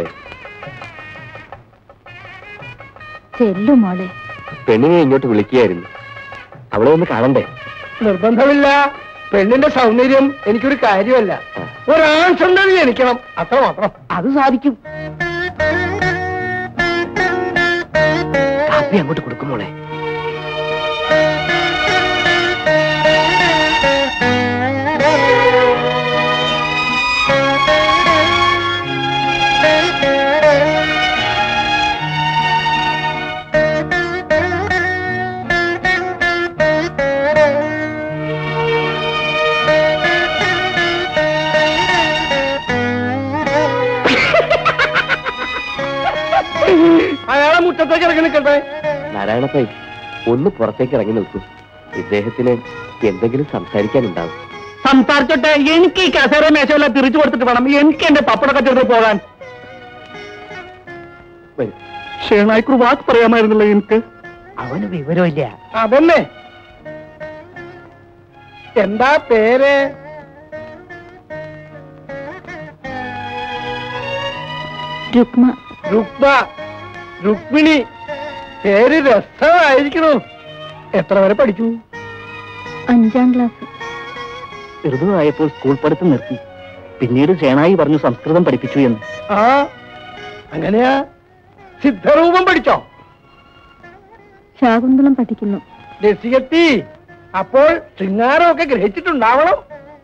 ചെല്ലു മോളെ പെണ്ണിനെ ഇങ്ങോട്ട് വിളിക്കുകയായിരുന്നു അവളെ ഒന്ന് കാണണ്ടേ നിർബന്ധമില്ല പെണ്ണിന്റെ സൗന്ദര്യം എനിക്കൊരു കാര്യമല്ല ഒരാൺ സന്തതി ജനിക്കണം അത്ര മാത്രം അത് സാധിക്കും കാപ്പി അങ്ങോട്ട് കൊടുക്കും മോളെ അയാളെ മുറ്റത്തേക്ക് ഇറങ്ങി നിൽക്കട്ടെ നാരായണപ്പൈ ഒന്ന് പുറത്തേക്ക് ഇറങ്ങി നിൽക്കൂ ഇദ്ദേഹത്തിന് എന്തെങ്കിലും സംസാരിക്കാനുണ്ടാവും സംസാരിച്ചോട്ടെ എനിക്ക് ഈ കസേര മേശമെല്ലാം തിരിച്ചു കൊടുത്തിട്ട് വേണം എനിക്ക് എന്റെ പപ്പടൊക്കെ ചെറുത് പോകാൻ വരൂ ഷേണായിക്കൊരു വാക്ക് പറയാമായിരുന്നല്ലോ എനിക്ക് അവന് വിവരമില്ല അതന്നെ എന്താ പേര് രുക്മ രുക്മ രുക്മിണി പേര് രസമായിരിക്കണു എത്ര വരെ പഠിച്ചു അഞ്ചാം ക്ലാസ് ഋതുവായപ്പോൾ സ്കൂൾ പഠിത്തം നിർത്തി പിന്നീട് ഷേണായി പറഞ്ഞു സംസ്കൃതം പഠിപ്പിച്ചു എന്ന് ആ അങ്ങനെയാ സിദ്ധരൂപം പഠിച്ചോ ശാകുന്തളം പഠിക്കുന്നു രസികത്തി അപ്പോൾ ശൃംഗാരമൊക്കെ ഗ്രഹിച്ചിട്ടുണ്ടാവണം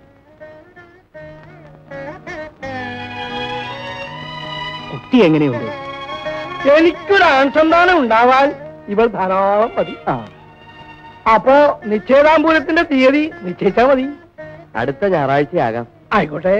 കുട്ടി എങ്ങനെയുണ്ട് എനിക്കൊരു ആൺസന്താനം ഉണ്ടാവാൻ ഇവൾ ധാരാളം മതി ആ അപ്പോ നിശ്ചയദാമ്പൂലത്തിന്റെ തീയതി നിശ്ചയിച്ചാ മതി അടുത്ത ഞായറാഴ്ചയാകാം ആയിക്കോട്ടെ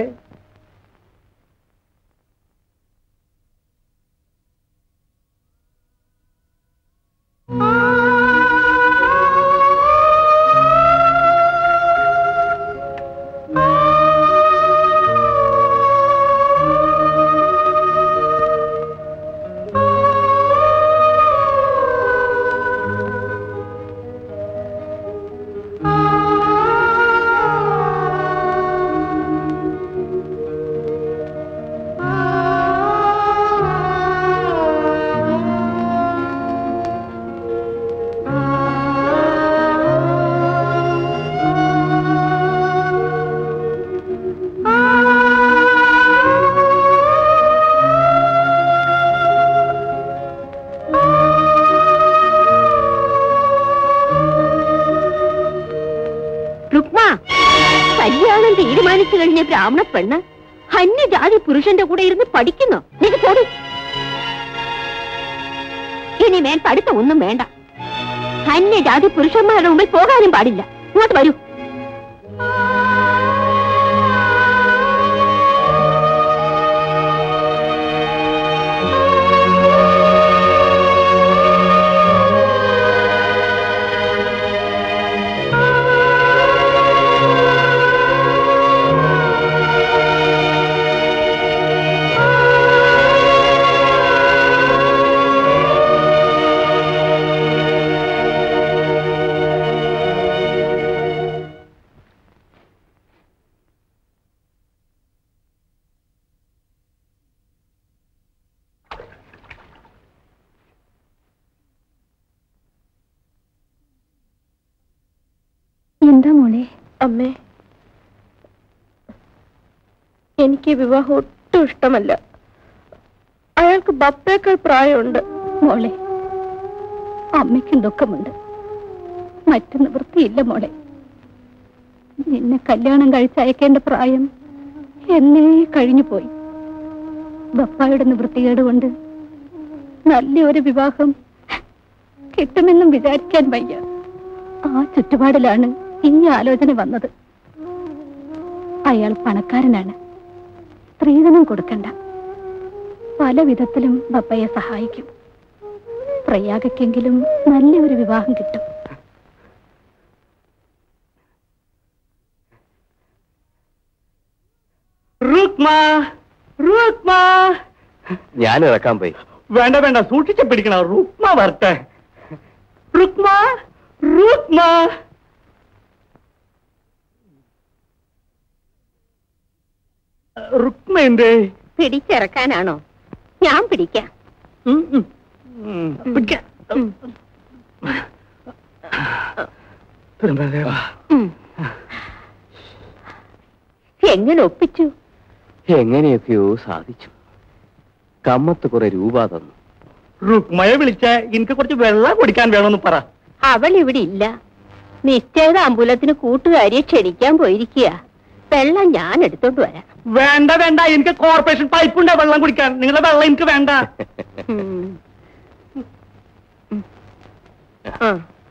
വലിയ ബ്രാഹ്മണ പെണ്ണ് അന്യജാതി പുരുഷന്റെ കൂടെ ഇരുന്ന് പഠിക്കുന്നു നിനക്ക് പോടി ഇനി മേൽ പഠിത്തം ഒന്നും വേണ്ട അന്യജാതി പുരുഷന്മാരുടെ മുമ്പിൽ പോകാനും പാടില്ല ഇങ്ങോട്ട് വരൂ എന്താ മോളെ അമ്മേ എനിക്ക് ഈ വിവാഹം ഒട്ടും ഇഷ്ടമല്ല അയാൾക്ക് ബപ്പേക്കാൾ പ്രായമുണ്ട് മോളെ അമ്മയ്ക്കും ദുഃഖമുണ്ട് മറ്റു നിവൃത്തിയില്ല മോളെ നിന്നെ കല്യാണം കഴിച്ചയക്കേണ്ട പ്രായം എന്നേ കഴിഞ്ഞു പോയി ബപ്പായുടെ നിവൃത്തികേട് കൊണ്ട് നല്ലൊരു വിവാഹം കിട്ടുമെന്നും വിചാരിക്കാൻ വയ്യ ആ ചുറ്റുപാടിലാണ് ഈ ആലോചന വന്നത് അയാൾ പണക്കാരനാണ് സ്ത്രീധനം കൊടുക്കണ്ട പല വിധത്തിലും ബപ്പയെ സഹായിക്കും പ്രയാഗയ്ക്കെങ്കിലും നല്ലൊരു വിവാഹം കിട്ടും റുക്മ റുക്മ ഞാൻ ഇറക്കാൻ പോയി വേണ്ട വേണ്ട സൂക്ഷിച്ച് പിടിക്കണ റുക്മ വരട്ടെ റുക്മ റുക്മ റുക്മ എന്തേ പിടിച്ചിറക്കാനാണോ ഞാൻ പിടിക്കാം ഉം, ഉം. ഉം, പിടിക്ക. തിരുമലദേവാ. ഉം. എങ്ങനെ ഒപ്പിച്ചു എങ്ങനെയൊക്കെയോ സാധിച്ചു കമ്മത്ത് കുറെ രൂപ തന്നു റുക്മയെ വിളിച്ച എനിക്ക് കുറച്ച് വെള്ളം കുടിക്കാൻ വേണമെന്ന് പറ അവൾ ഇവിടെ ഇല്ല നിശ്ചയത അമ്പുലത്തിന് കൂട്ടുകാരിയെ ക്ഷണിക്കാൻ പോയിരിക്കുക വെള്ളം ഞാൻ എടുത്തോണ്ട് വരാം വേണ്ട വേണ്ട എനിക്ക് കോർപ്പറേഷൻ പൈപ്പുണ്ട് വെള്ളം കുടിക്കാൻ നിങ്ങളുടെ വെള്ളം എനിക്ക് വേണ്ട ഉം. ആ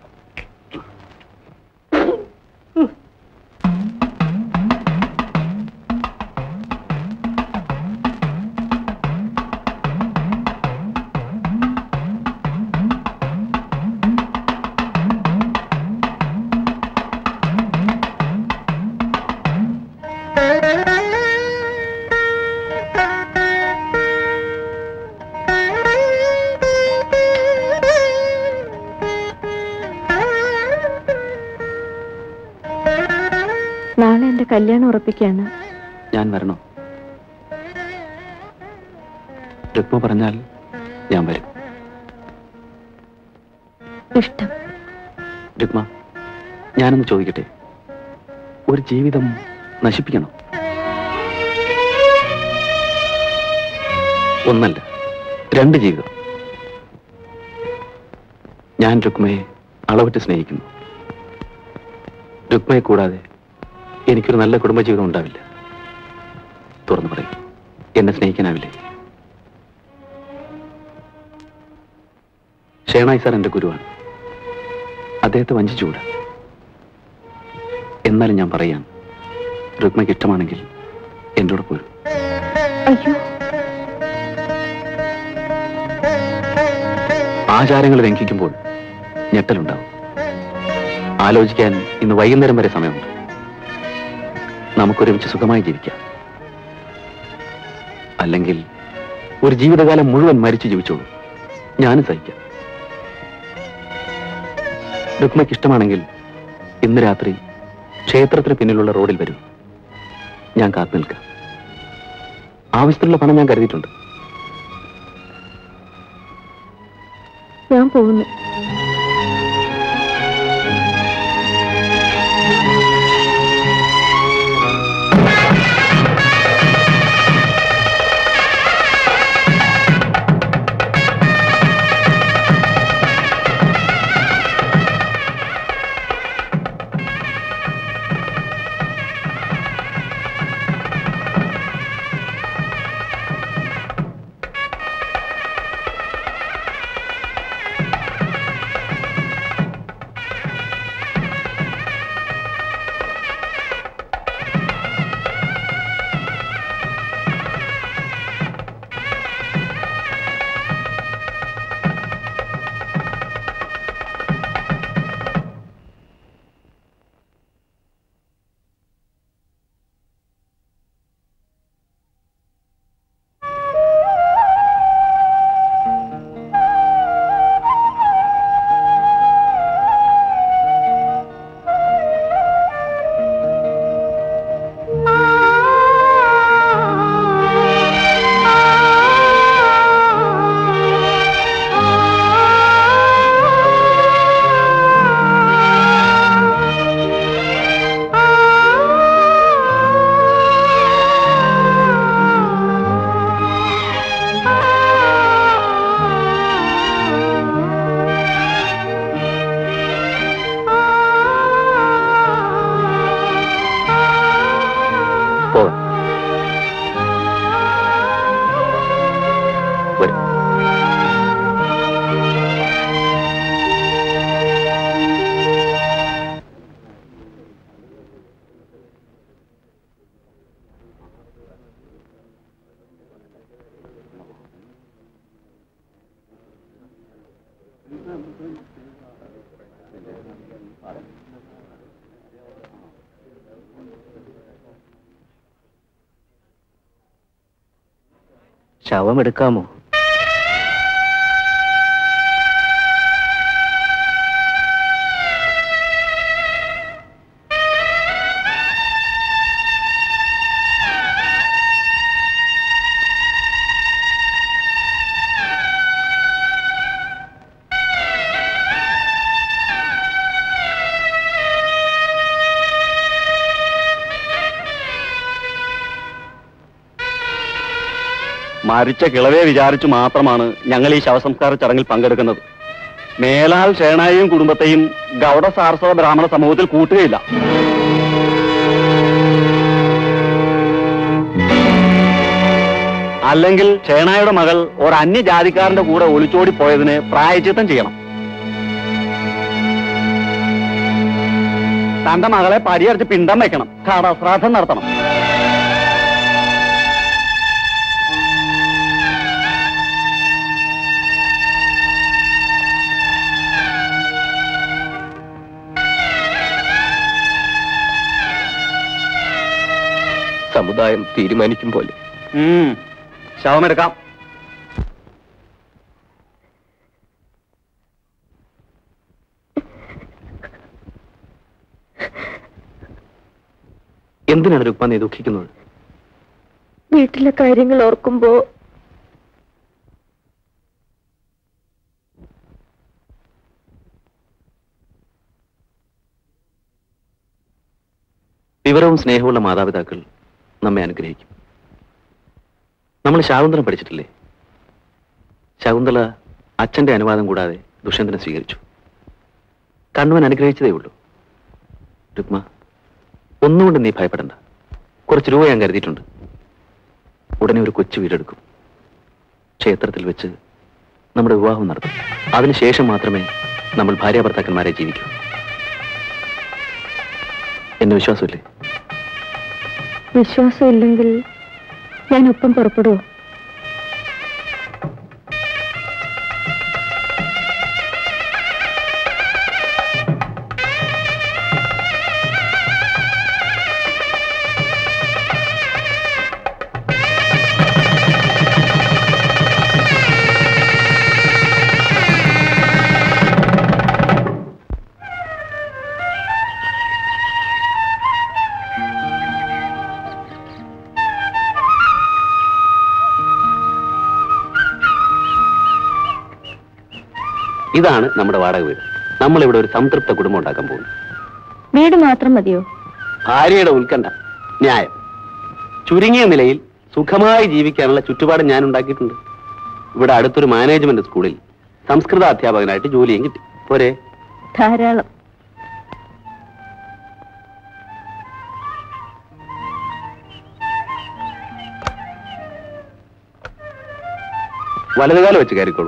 നാളെ എന്റെ കല്യാണം ഉറപ്പിക്കാണ് ഞാൻ വരണോ രുക്മ പറഞ്ഞാൽ ഞാൻ വരും ഇഷ്ടം രുക്മ ഞാനൊന്ന് ചോദിക്കട്ടെ ഒരു ജീവിതം നശിപ്പിക്കണം ഒന്നല്ല രണ്ട് ജീവിതം ഞാൻ രുക്മയെ അളവിട്ട് സ്നേഹിക്കുന്നു രുക്മയെ കൂടാതെ എനിക്കൊരു നല്ല കുടുംബജീവിതം ഉണ്ടാവില്ല തുറന്നു പറയും എന്നെ സ്നേഹിക്കാനാവില്ലേ ഷേണായി സാർ എന്റെ ഗുരുവാണ് അദ്ദേഹത്തെ വഞ്ചിച്ചുകൂടാ എന്നാലും ഞാൻ പറയാം രുക്മയ്ക്ക് ഇഷ്ടമാണെങ്കിൽ എൻ്റെ കൂടെ പോരും അയ്യോ ആചാരങ്ങൾ ലംഘിക്കുമ്പോൾ ഞെട്ടലുണ്ടാവും ആലോചിക്കാൻ ഇന്ന് വൈകുന്നേരം വരെ സമയമുണ്ട് നമുക്കൊരുമിച്ച് സുഖമായി ജീവിക്കാം അല്ലെങ്കിൽ ഒരു ജീവിതകാലം മുഴുവൻ മരിച്ചു ജീവിച്ചോളൂ ഞാനും സഹിക്കാം രുക്മയ്ക്ക് ഇഷ്ടമാണെങ്കിൽ ഇന്ന് രാത്രി ക്ഷേത്രത്തിന് പിന്നിലുള്ള റോഡിൽ വരൂ ഞാൻ കാത്തു നിൽക്കാം ആവശ്യത്തിനുള്ള പണം ഞാൻ കരുതിയിട്ടുണ്ട് ഞാൻ പോകുന്നു ശവം എടുക്കാമോ മരിച്ച കിളവെ വിചാരിച്ചു മാത്രമാണ് ഞങ്ങൾ ഈ ശവസംസ്കാര ചടങ്ങിൽ പങ്കെടുക്കുന്നത് മേലാൽ ഷേണായെയും കുടുംബത്തെയും ഗൗഡ സാരസ്വത ബ്രാഹ്മണ സമൂഹത്തിൽ കൂട്ടുകയില്ല അല്ലെങ്കിൽ ഷേണായുടെ മകൾ ഒരു അന്യജാതിക്കാരന്റെ കൂടെ ഒളിച്ചോടി പോയതിന് പ്രായച്ചിത്തം ചെയ്യണം തന്റെ മകളെ പരിഹരിച്ച് പിണ്ടം വെക്കണം കടശ്രാദ്ധം നടത്തണം സമുദായം തീരുമാനിക്കും പോലെ ഉം. ശവമെടുക്കാം എന്തിനാണ് രുക്മ നീ ദുഃഖിക്കുന്നത് വീട്ടിലെ കാര്യങ്ങൾ ഓർക്കുമ്പോ വിവരവും സ്നേഹമുള്ള മാതാപിതാക്കൾ നമ്മെ അനുഗ്രഹിക്കും നമ്മൾ ശാകുന്തളം പഠിച്ചിട്ടില്ലേ ശകുന്തള അച്ഛന്റെ അനുവാദം കൂടാതെ ദുഷ്യന്തനെ സ്വീകരിച്ചു കണ്ണുവൻ അനുഗ്രഹിച്ചതേ ഉള്ളൂ രുക്മ ഒന്നുകൊണ്ട് നീ ഭയപ്പെടണ്ട കുറച്ച് രൂപ ഞാൻ കരുതിയിട്ടുണ്ട് ഉടനെ ഒരു കൊച്ചു വീടെടുക്കും ക്ഷേത്രത്തിൽ വെച്ച് നമ്മുടെ വിവാഹം നടത്തും അതിനുശേഷം മാത്രമേ നമ്മൾ ഭാര്യാഭർത്താക്കന്മാരെ ജീവിക്കൂ എന്നെ വിശ്വാസമില്ലേ വിശ്വാസം ഇല്ലെങ്കിൽ ഞാൻ ഒപ്പം പുറപ്പെടുവോ ഇതാണ് നമ്മുടെ വാടക വീട് നമ്മളിവിടെ ഒരു സംതൃപ്ത കുടുംബം ഉണ്ടാക്കാൻ പോകുന്നു വീട് മാത്രം മതിയോ ഭാര്യയുടെ ഉത്കണ്ഠ ന്യായം ചുരുങ്ങിയ നിലയിൽ സുഖമായി ജീവിക്കാനുള്ള ചുറ്റുപാട് ഞാൻ ഉണ്ടാക്കിയിട്ടുണ്ട് ഇവിടെ അടുത്തൊരു മാനേജ്മെന്റ് സ്കൂളിൽ സംസ്കൃത അധ്യാപകനായിട്ട് ജോലിയും കിട്ടി പോരെ ധാരാളം വലതുകാലം വെച്ച് കയറിക്കോളൂ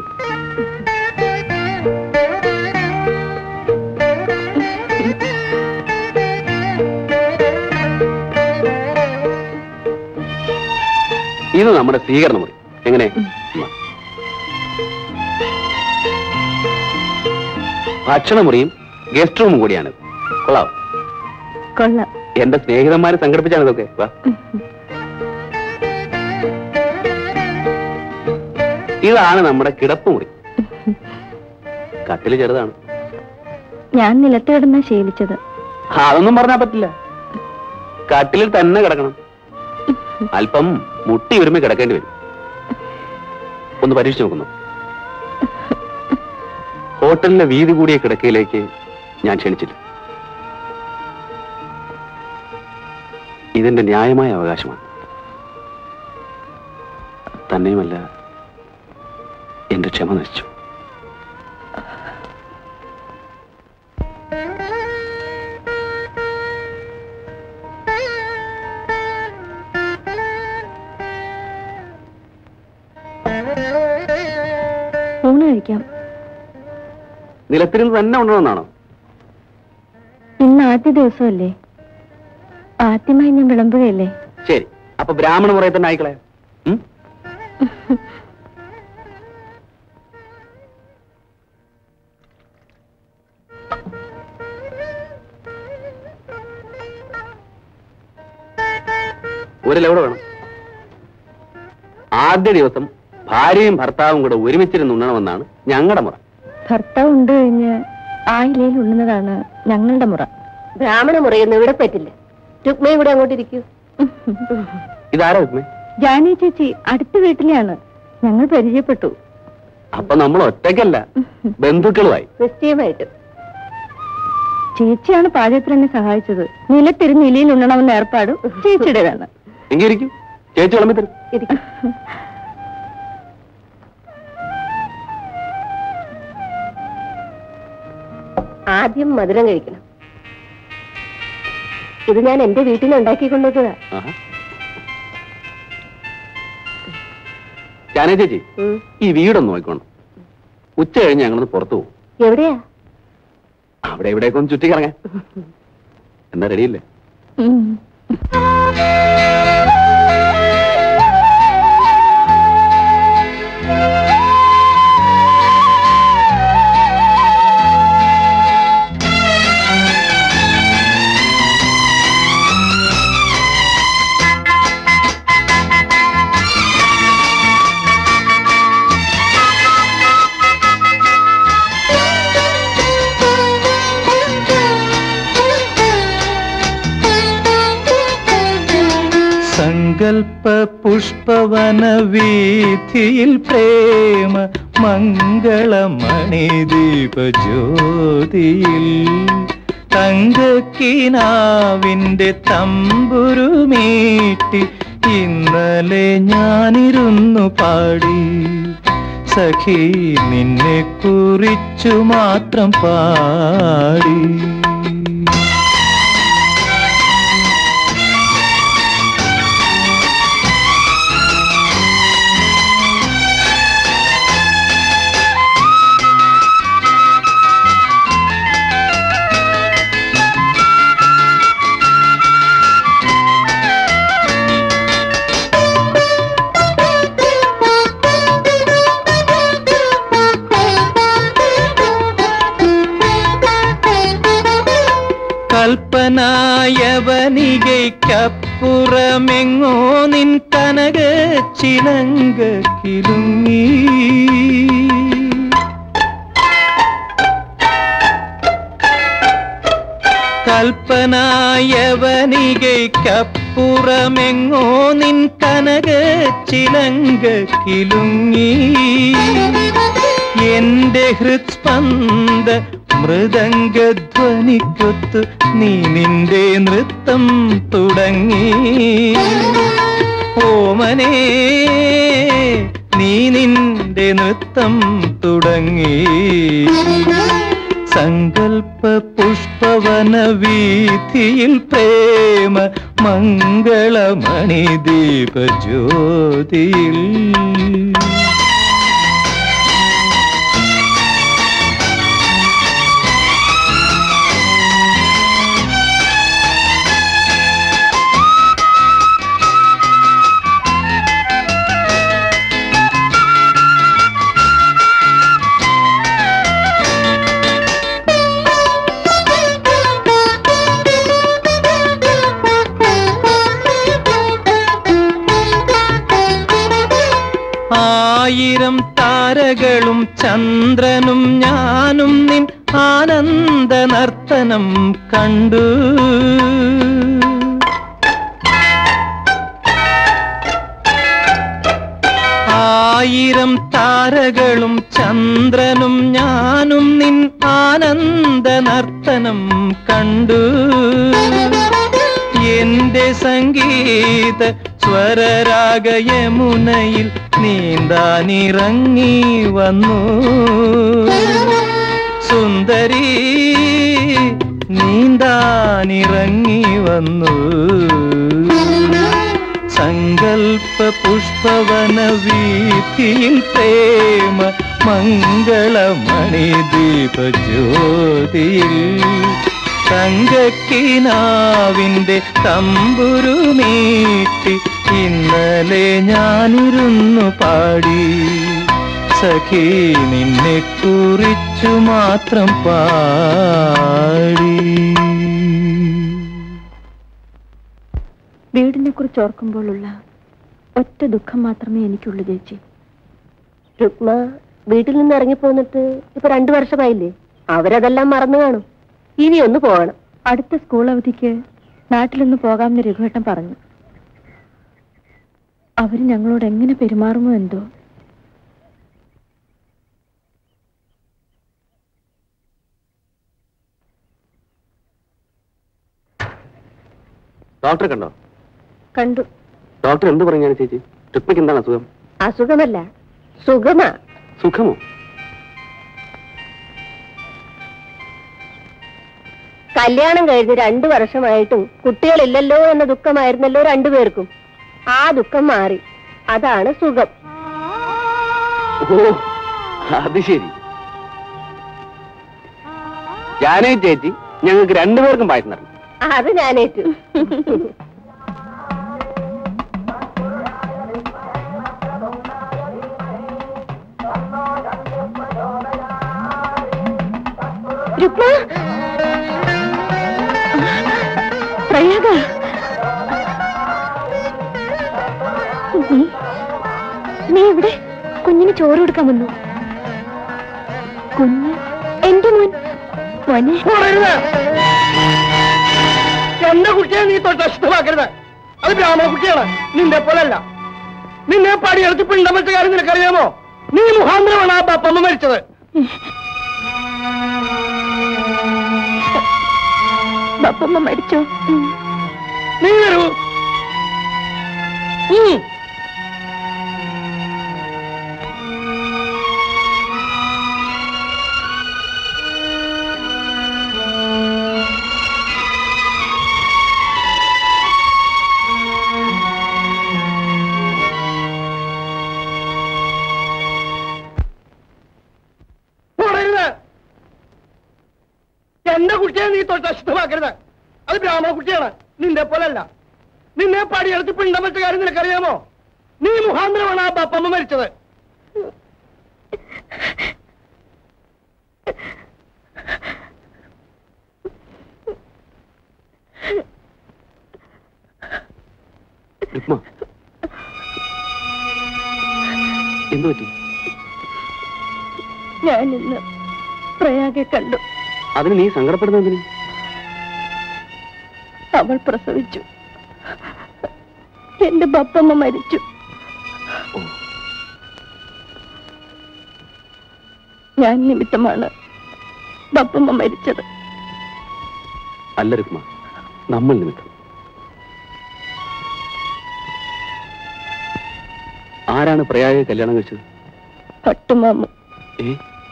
ഇത് നമ്മുടെ സ്വീകരണ മുറി എങ്ങനെ ഉം. ഭക്ഷണമുറിയും ഗസ്റ്റ് റൂമും കൂടിയാണ് കൊള്ളാം കൊള്ളാം എന്റെ സ്നേഹിതന്മാരെ സംഘടിപ്പിച്ചാണ് ഇതൊക്കെ വാ ഇതാണ് നമ്മുടെ കിടപ്പുമുറി കട്ടില് ചെറുതാണ് ഞാൻ നിലത്ത് കിടന്ന ശീലിച്ചത് ആ, അതൊന്നും പറഞ്ഞാൽ പറ്റില്ല കട്ടിലിൽ തന്നെ കിടക്കണം അല്പം മുട്ടി ഒരുമി കിടക്കേണ്ടി വരും ഒന്ന് പരീക്ഷിച്ച് നോക്കുന്നു ഹോട്ടലിലെ വീതി കൂടിയ കിടക്കയിലേക്ക് ഞാൻ ക്ഷണിച്ചില്ല ഇതിന്റെ ന്യായമായ അവകാശമാണ് തന്നെയുമല്ല എന്റെ ക്ഷമ നശിച്ചു ഊണ് കഴിക്കാം നിലത്തിരുന്ന് തന്നെ ഉണ്ടണമെന്നാണോ ഇന്ന് ആദ്യ ദിവസമല്ലേ ആദ്യമായി ഞാൻ വിളമ്പുകയല്ലേ ശരി അപ്പൊ ബ്രാഹ്മണ മുറയെ തന്നെ ആയിക്കളെ ഉം? ഒരിലെവിടെ വേണം ആദ്യ ദിവസം ഭാര്യയും ഭർത്താവും കൂടെ ഒരുമിച്ചിരുന്ന് ഉണ്ണണമെന്നാണ് ഞങ്ങളുടെ മുറ ഭർത്താവ് ഉണ്ട് കഴിഞ്ഞ് ആ ഇലയിൽ ഉണ്ണുന്നതാണ് ഞങ്ങളുടെ മുറ ബ്രാഹ്മണ മുറിയൊന്നും ഇവിടെ പറ്റില്ല രുക്മയും കൂടെ അങ്ങോട്ട് ഇരിക്കൂ ഇതാരാ വിസ്മേ ജാനി ചേച്ചി അടുത്ത വീട്ടിലെയാണ് ഞങ്ങൾ പരിചയപ്പെട്ടു അപ്പൊ നമ്മൾ ഒറ്റയ്ക്കല്ല ബന്ധുക്കളുമായി നിശ്ചയമായിട്ടും ചേച്ചിയാണ് പാചകത്തിന് എന്നെ സഹായിച്ചത് നിലത്തിരുന്ന് ഇലയിൽ ഉണ്ണണമെന്ന ഏർപ്പാട് ചേച്ചിയുടേതാണ് എങ്കിൽ ഇരിക്കും ചേച്ചി വിളമ്പി തരും ഇരിക്കും ആദ്യം മധുരം കഴിക്കണം ഇത് ഞാൻ എന്റെ വീട്ടിൽ നിന്ന് ഉണ്ടാക്കി കൊണ്ടുവന്നതാ ആഹാ. ജാനേ ചേച്ചി ഉം. ഈ വീടൊന്ന് നോക്കണം ഉച്ച കഴിഞ്ഞ് ഞങ്ങളൊന്ന് പുറത്തു പോകും എവിടെയാ അവിടെ ഇവിടേക്ക് ഒന്ന് ചുറ്റിക്കറങ്ങാൻ എന്താ റെഡിയില്ലേ ഉം. സങ്കൽപ്പ പുഷ്പവന വീഥിയിൽ പ്രേമ മംഗളമണിദീപ ജ്യോതിയിൽ തങ്കക്കിനാവിന്റെ തമ്പുരുമീട്ടി ഇന്നലെ ഞാനിരുന്നു പാടി സഖി നിന്നെ കുറിച്ചു മാത്രം പാടി കൽപ്പനായവനികയ്ക്കപ്പുറമെങ്ങോ നിൻ കനക ചിലങ്ക കിലുങ്ങി കൽപ്പനായവനികയ്ക്കപ്പുറമെങ്ങോ നിൻ കനക ചിലങ്ക കിലുങ്ങി എന്റെ ഹൃത്സ്പന്ദ മൃദംഗധ്വനിക്കൊത്തു നീ നിന്റെ നൃത്തം തുടങ്ങി ഓമനേ നീ നിന്റെ നൃത്തം തുടങ്ങി സങ്കൽപ്പ പുഷ്പവന വീഥിയിൽ പ്രേമ മംഗളമണി ദീപ ജ്യോതിയിൽ ആയിരം താരകളും ചന്ദ്രനും ഞാനും നിൻ ആനന്ദ നർത്തനം കണ്ടു ആയിരം താരകളും ചന്ദ്രനും ഞാനും നിൻ ആനന്ദ നർത്തനം കണ്ടു എന്റെ സംഗീത സ്വരരാഗയമുനയിൽ നീന്താനിറങ്ങി വന്നു സുന്ദരി നീന്താനിറങ്ങി വന്നു സങ്കൽപ്പ പുഷ്പവന വീഥിയിൽ പ്രേമ മംഗളമണി ദീപ ജ്യോതിയിൽ തങ്കക്കിനാവിന്റെ തമ്പുരുമീട്ടി ഇന്നലെ ഞാനിരുന്നു പാടി സഖി നിന്നെ കുറിച്ചു മാത്രം പാടി വീടിനെ കുറിച്ച് ഓർക്കുമ്പോഴുള്ള ഒറ്റ ദുഃഖം മാത്രമേ എനിക്കുള്ളൂ ചേച്ചി രുക്മ വീട്ടിൽ നിന്ന് ഇറങ്ങിപ്പോന്നിട്ട് ഇപ്പൊ രണ്ടു വർഷമായില്ലേ അവരതെല്ലാം മറന്നു കാണും ഇനി ഒന്ന് പോകണം അടുത്ത സ്കൂൾ അവധിക്ക് നാട്ടിലൊന്ന് പോകാമെന്ന് രഘുവേട്ടൻ പറഞ്ഞു അവര് ഞങ്ങളോട് എങ്ങനെ പെരുമാറുമോ എന്തോ ഡോക്ടറെ കണ്ടോ കണ്ടു ഡോക്ടർ എന്ത് പറഞ്ഞാണ് ചേച്ചി രുക്മിക്ക് എന്താണ് അസുഖം അസുഖമല്ല സുഖമാ സുഖമോ കല്യാണം കഴിഞ്ഞ് രണ്ടു വർഷമായിട്ടും കുട്ടികളില്ലല്ലോ എന്ന ദുഃഖമായിരുന്നല്ലോ രണ്ടുപേർക്കും ആ ദുഃഖം മാറി അതാണ് സുഖം ഓ അത് ശരി ജാനേ ചേച്ചി ഞങ്ങൾക്ക് രണ്ടുപേർക്കും പായസം തരണം അത് ഞാനേറ്റു രുക്മ പ്രയാഗ നീ നീ ഇവിടെ കുഞ്ഞിന് ചോറ് കൊടുക്കാൻ വന്നു കുഞ്ഞ് എന്റെ മോൻ മോനെ എന്റെ കുട്ടിയെ നീ തൊട്ട് അശുദ്ധമാക്കരുത് അത് ബ്രാഹ്മണ കുട്ടിയാണ് നിന്റെ പോലല്ല നിന്നെ പടിയെടുത്ത് പിണ്ടം വെച്ച കാര്യം നിനക്കറിയാമോ നീ മുഖാന്തരമാണ് ആ ബപ്പമ്മ മരിച്ചത് ബപ്പമ്മ മരിച്ചോ നീ വരൂ ഉം. തുടരുത്. എന്റെ കുട്ടിയെ നീ തൊട്ട് അശുദ്ധമാക്കരുത് അത് ബ്രാഹ്മണ കുട്ടിയാണ് നിന്റെ പോലല്ല നിന്നെ പടിയെടുത്ത് പിണ്ടം വെച്ച കാര്യം നിനക്കറിയാമോ നീ മുഖാന്തരമാണ് ആ ബപ്പമ്മ മരിച്ചത് രുക്മ എന്തു പറ്റി ഞാൻ ഇന്ന് പ്രയാഗെ കണ്ടു അതിന് നീ സങ്കടപ്പെടുന്നതിന് അവൾ പ്രസവിച്ചു എന്റെ ബപ്പമ്മ മരിച്ചു ഞാൻ നിമിത്തമാണ് ബപ്പമ്മ മരിച്ചത് അല്ല രുക്മ നമ്മൾ നിമിത്തം ആരാണ് പ്രയാഗ കല്യാണം കഴിച്ചത് പട്ടുമാമു ഏ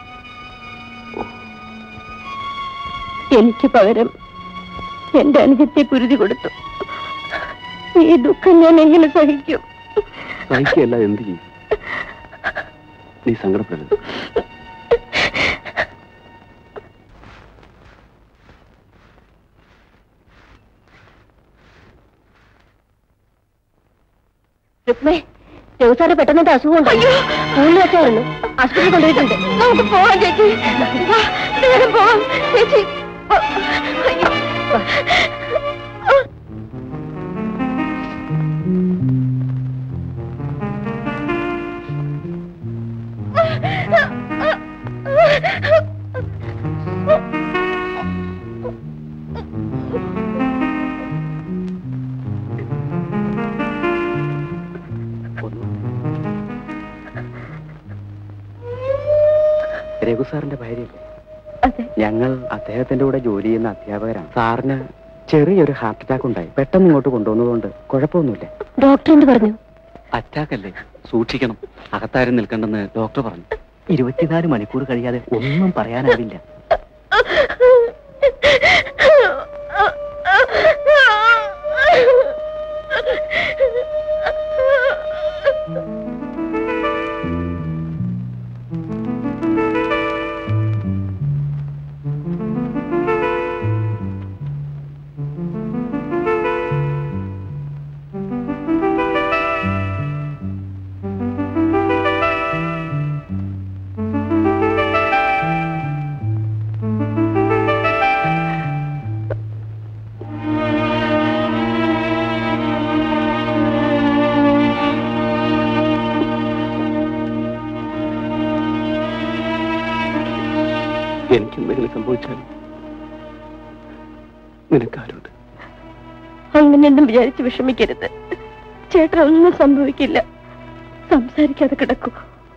എനിക്ക് പകരം എന്റെ അനുജത്തെ കുരുതി കൊടുത്തു ഈ ദുഃഖം ഞാൻ എങ്ങനെ സഹിക്കും സഹിക്കല്ല എന്ത് ചെയ്യും നീ സങ്കടപ്പെടരുത് രുക്മേ രഘുസാറ് പെട്ടെന്ന് അസുഖം ഉണ്ടോ സ്കൂളിൽ വെച്ചായിരുന്നു ആശുപത്രി കൊണ്ടുപോയിട്ടുണ്ട് നമുക്ക് പോവാം ചേച്ചി വാ, വേഗം പോവാം ചേച്ചി വാ. അയ്യോ. രഘു സാറിന്റെ ഭാര്യയല്ലേ അതെ ഞങ്ങൾ അദ്ദേഹത്തിന്റെ കൂടെ ജോലി ചെയ്യുന്ന അധ്യാപകരാണ് സാറിന് ചെറിയൊരു ഹാർട്ട് അറ്റാക്ക് ഉണ്ടായി പെട്ടെന്ന് ഇങ്ങോട്ട് കൊണ്ടുവന്നതുകൊണ്ട് കുഴപ്പമൊന്നുമില്ല ഡോക്ടർ എന്ത് പറഞ്ഞു അറ്റാക്ക് അല്ലേ സൂക്ഷിക്കണം അകത്താരും നിൽക്കണ്ടെന്ന് ഡോക്ടർ പറഞ്ഞു ഇരുപത്തിനാല് മണിക്കൂർ കഴിയാതെ ഒന്നും പറയാനാവില്ല എനിക്ക് എന്തെങ്കിലും സംഭവിച്ചാൽ നിനക്കാരുണ്ട് അങ്ങനെയൊന്നും വിചാരിച്ച് വിഷമിക്കരുത് ചേട്ടൻ ഒന്നും സംഭവിക്കില്ല സംസാരിക്കാതെ കിടക്കൂ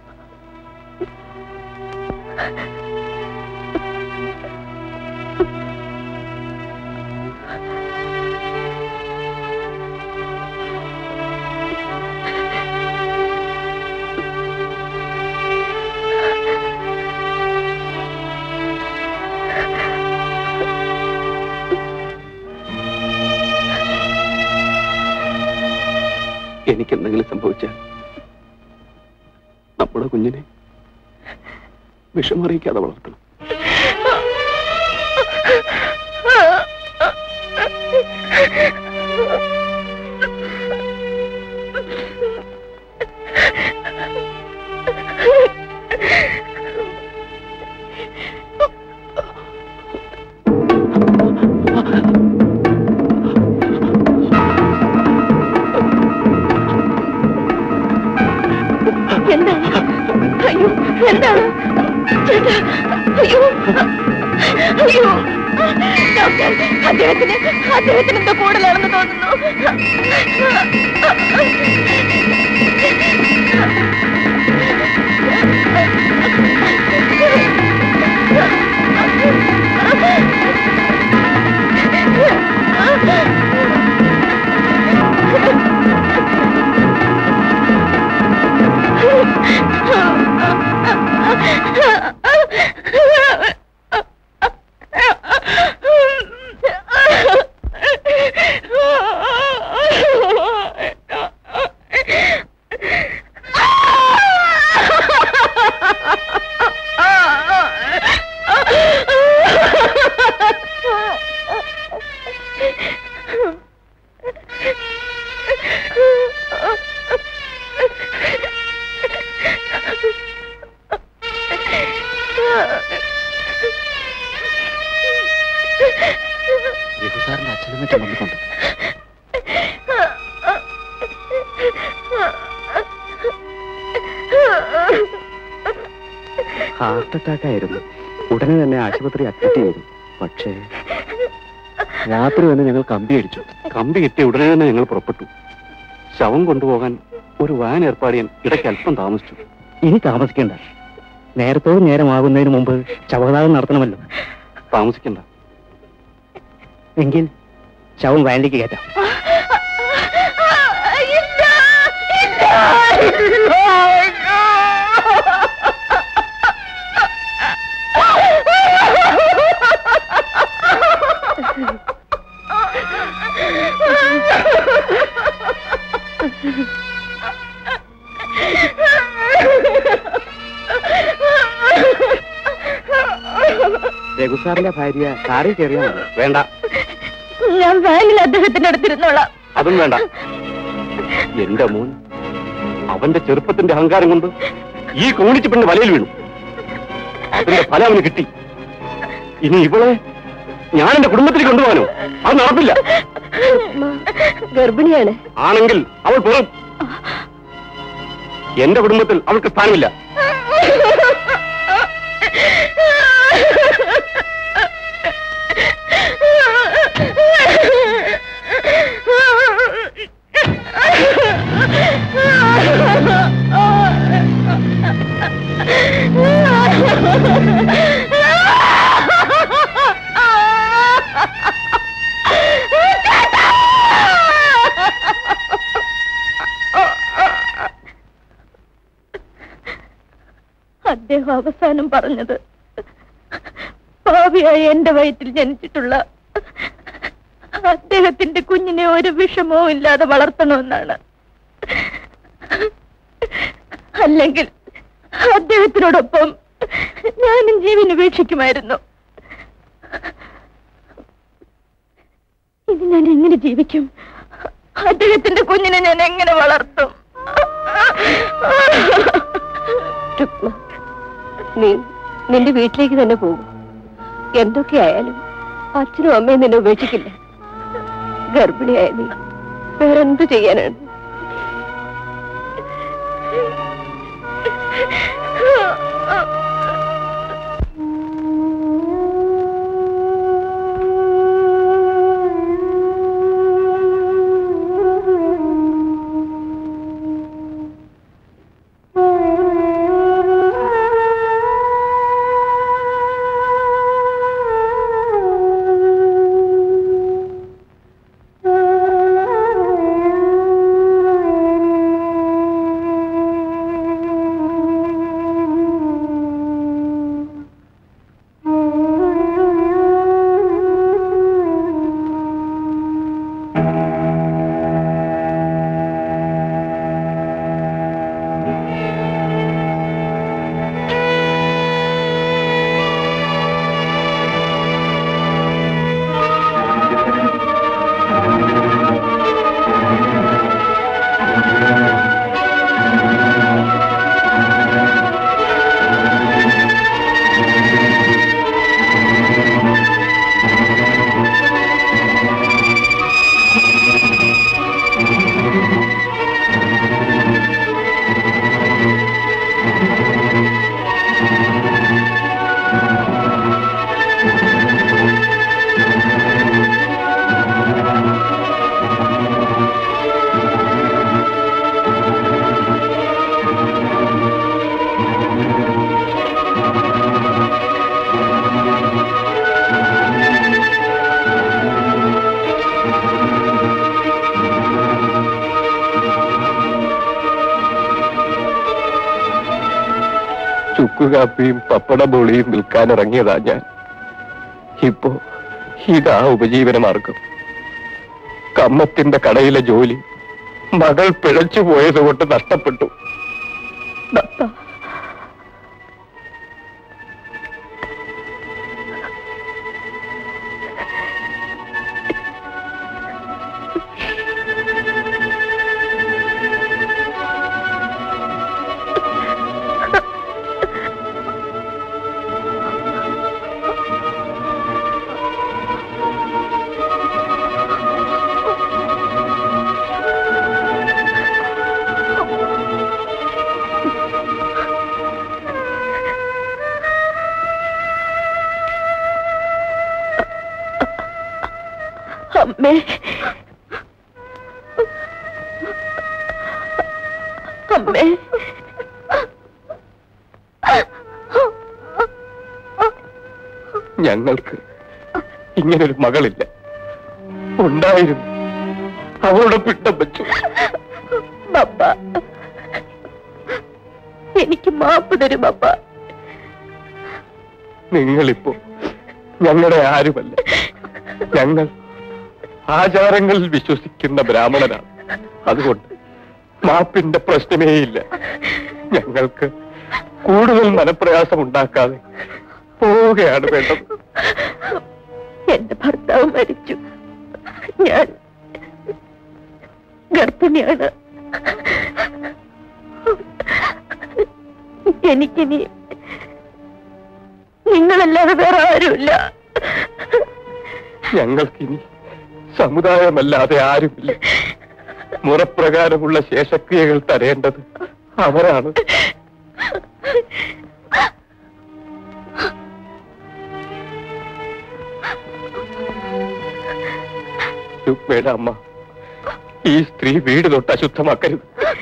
എനിക്ക് എന്തെങ്കിലും സംഭവിച്ചാൽ നമ്മുടെ കുഞ്ഞിനെ വിഷമറിയിക്കാതെ വളർത്തണം എന്താണ് അയ്യോ എന്താണ് ചേട്ടാ അയ്യോ അയ്യോ ഡോക്ടർ അദ്ദേഹത്തിന് അദ്ദേഹത്തിന് എന്തോ കൂടുതലാണെന്ന് തോന്നുന്നു രഘുസാറിന്റെ അച്ഛനമ്മയ്ക്ക് വന്നിട്ടുണ്ട് ഹാർട്ട് അറ്റാക്ക് ആയിരുന്നു ഉടനെ തന്നെ ആശുപത്രി അഡ്മിറ്റ് ചെയ്തു പക്ഷേ രാത്രി തന്നെ ഞങ്ങൾ കമ്പി അടിച്ചു കമ്പി കിട്ടിയ ഉടനെ തന്നെ ഞങ്ങൾ പുറപ്പെട്ടു ശവം കൊണ്ടുപോകാൻ ഒരു വാൻ ഏർപ്പാട് ചെയ്യാൻ ഇടയ്ക്ക് അല്പം താമസിച്ചു ഇനി താമസിക്കണ്ട നേരത്തോട് നേരമാകുന്നതിന് മുമ്പ് ശവദാനം നടത്തണമല്ലോ താമസിക്കണ്ട എങ്കിൽ ശവം വാനിലേക്ക് കയറ്റാം രഘുസാറിന്റെ ഭാര്യ കാറിൽ കയറിയാൽ മതി വേണ്ട ഞാൻ വാനിൽ അദ്ദേഹത്തിന്റെ അടുത്തിരുന്നോളാം അതും വേണ്ട എന്റെ മോൻ അവന്റെ ചെറുപ്പത്തിന്റെ അഹങ്കാരം കൊണ്ട് ഈ കോണിച്ച് പെണ്ണ് വലയിൽ വീണു അതിന്റെ ഫലം അവന് കിട്ടി ഇനി ഇവളെ ഞാൻ എന്റെ കുടുംബത്തിൽ കൊണ്ടുപോകാനോ അത് നടപ്പില്ല ഗർഭിണിയാണ് ആണെങ്കിൽ അവൾ പുറം എന്റെ കുടുംബത്തിൽ അവൾക്ക് സ്ഥാനമില്ല അദ്ദേഹം അവസാനം പറഞ്ഞത് ഭാവിയായി എന്റെ വയറ്റിൽ ജനിച്ചിട്ടുള്ള അദ്ദേഹത്തിന്റെ കുഞ്ഞിനെ ഒരു വിഷമവും ഇല്ലാതെ വളർത്തണമെന്നാണ് അല്ലെങ്കിൽ അദ്ദേഹത്തിനോടൊപ്പം ഞാനും ജീവൻ ഉപേക്ഷിക്കുമായിരുന്നു ഇത് ഞാൻ എങ്ങനെ ജീവിക്കും അദ്ദേഹത്തിന്റെ കുഞ്ഞിനെ ഞാൻ എങ്ങനെ വളർത്തും രുക്മ നീ നിന്റെ വീട്ടിലേക്ക് തന്നെ പോകും എന്തൊക്കെയായാലും അച്ഛനും അമ്മയും നിന്നെ ഉപേക്ഷിക്കില്ല ഗർഭിണിയായ നീ വേറെന്തു ചെയ്യാനാണ് ചുക്കുകാപ്പിയും പപ്പട ബോളിയും വിൽക്കാൻ ഇറങ്ങിയതാ ഞാൻ ഇപ്പോ ഇതാ ഉപജീവന മാർഗം കമ്മത്തിന്റെ കടയിലെ ജോലി മകൾ പിഴച്ചു പോയത് കൊണ്ട് നഷ്ടപ്പെട്ടു പപ്പ അമ്മേ അമ്മേ ഞങ്ങൾക്ക് ഇങ്ങനൊരു മകളില്ല ഉണ്ടായിരുന്നു അവളുടെ പിണ്ടം വെച്ചു പപ്പ എനിക്ക് മാപ്പ് തരും പപ്പ നിങ്ങളിപ്പോ ഞങ്ങളുടെ ആരുമല്ല ഞങ്ങൾ ആചാരങ്ങളിൽ വിശ്വസിക്കുന്ന ബ്രാഹ്മണനാണ് അതുകൊണ്ട് മാപ്പിന്റെ പ്രശ്നമേയില്ല ഞങ്ങൾക്ക് കൂടുതൽ മനപ്രയാസം ഉണ്ടാക്കാതെ പോവുകയാണ് വേണ്ടത് എന്റെ ഭർത്താവ് മരിച്ചു ഞാൻ ഗർഭിണിയാണ് എനിക്കിനി നിങ്ങളല്ലാതെ വേറെ ആരുമില്ല ഞങ്ങൾക്കിനി സമുദായമല്ലാതെ ആരുമില്ല മുറപ്രകാരമുള്ള ശേഷക്രിയകൾ തരേണ്ടത് അവരാണ് രുക്മയുടെ അമ്മ ഈ സ്ത്രീ വീട് തൊട്ട് അശുദ്ധമാക്കരുത്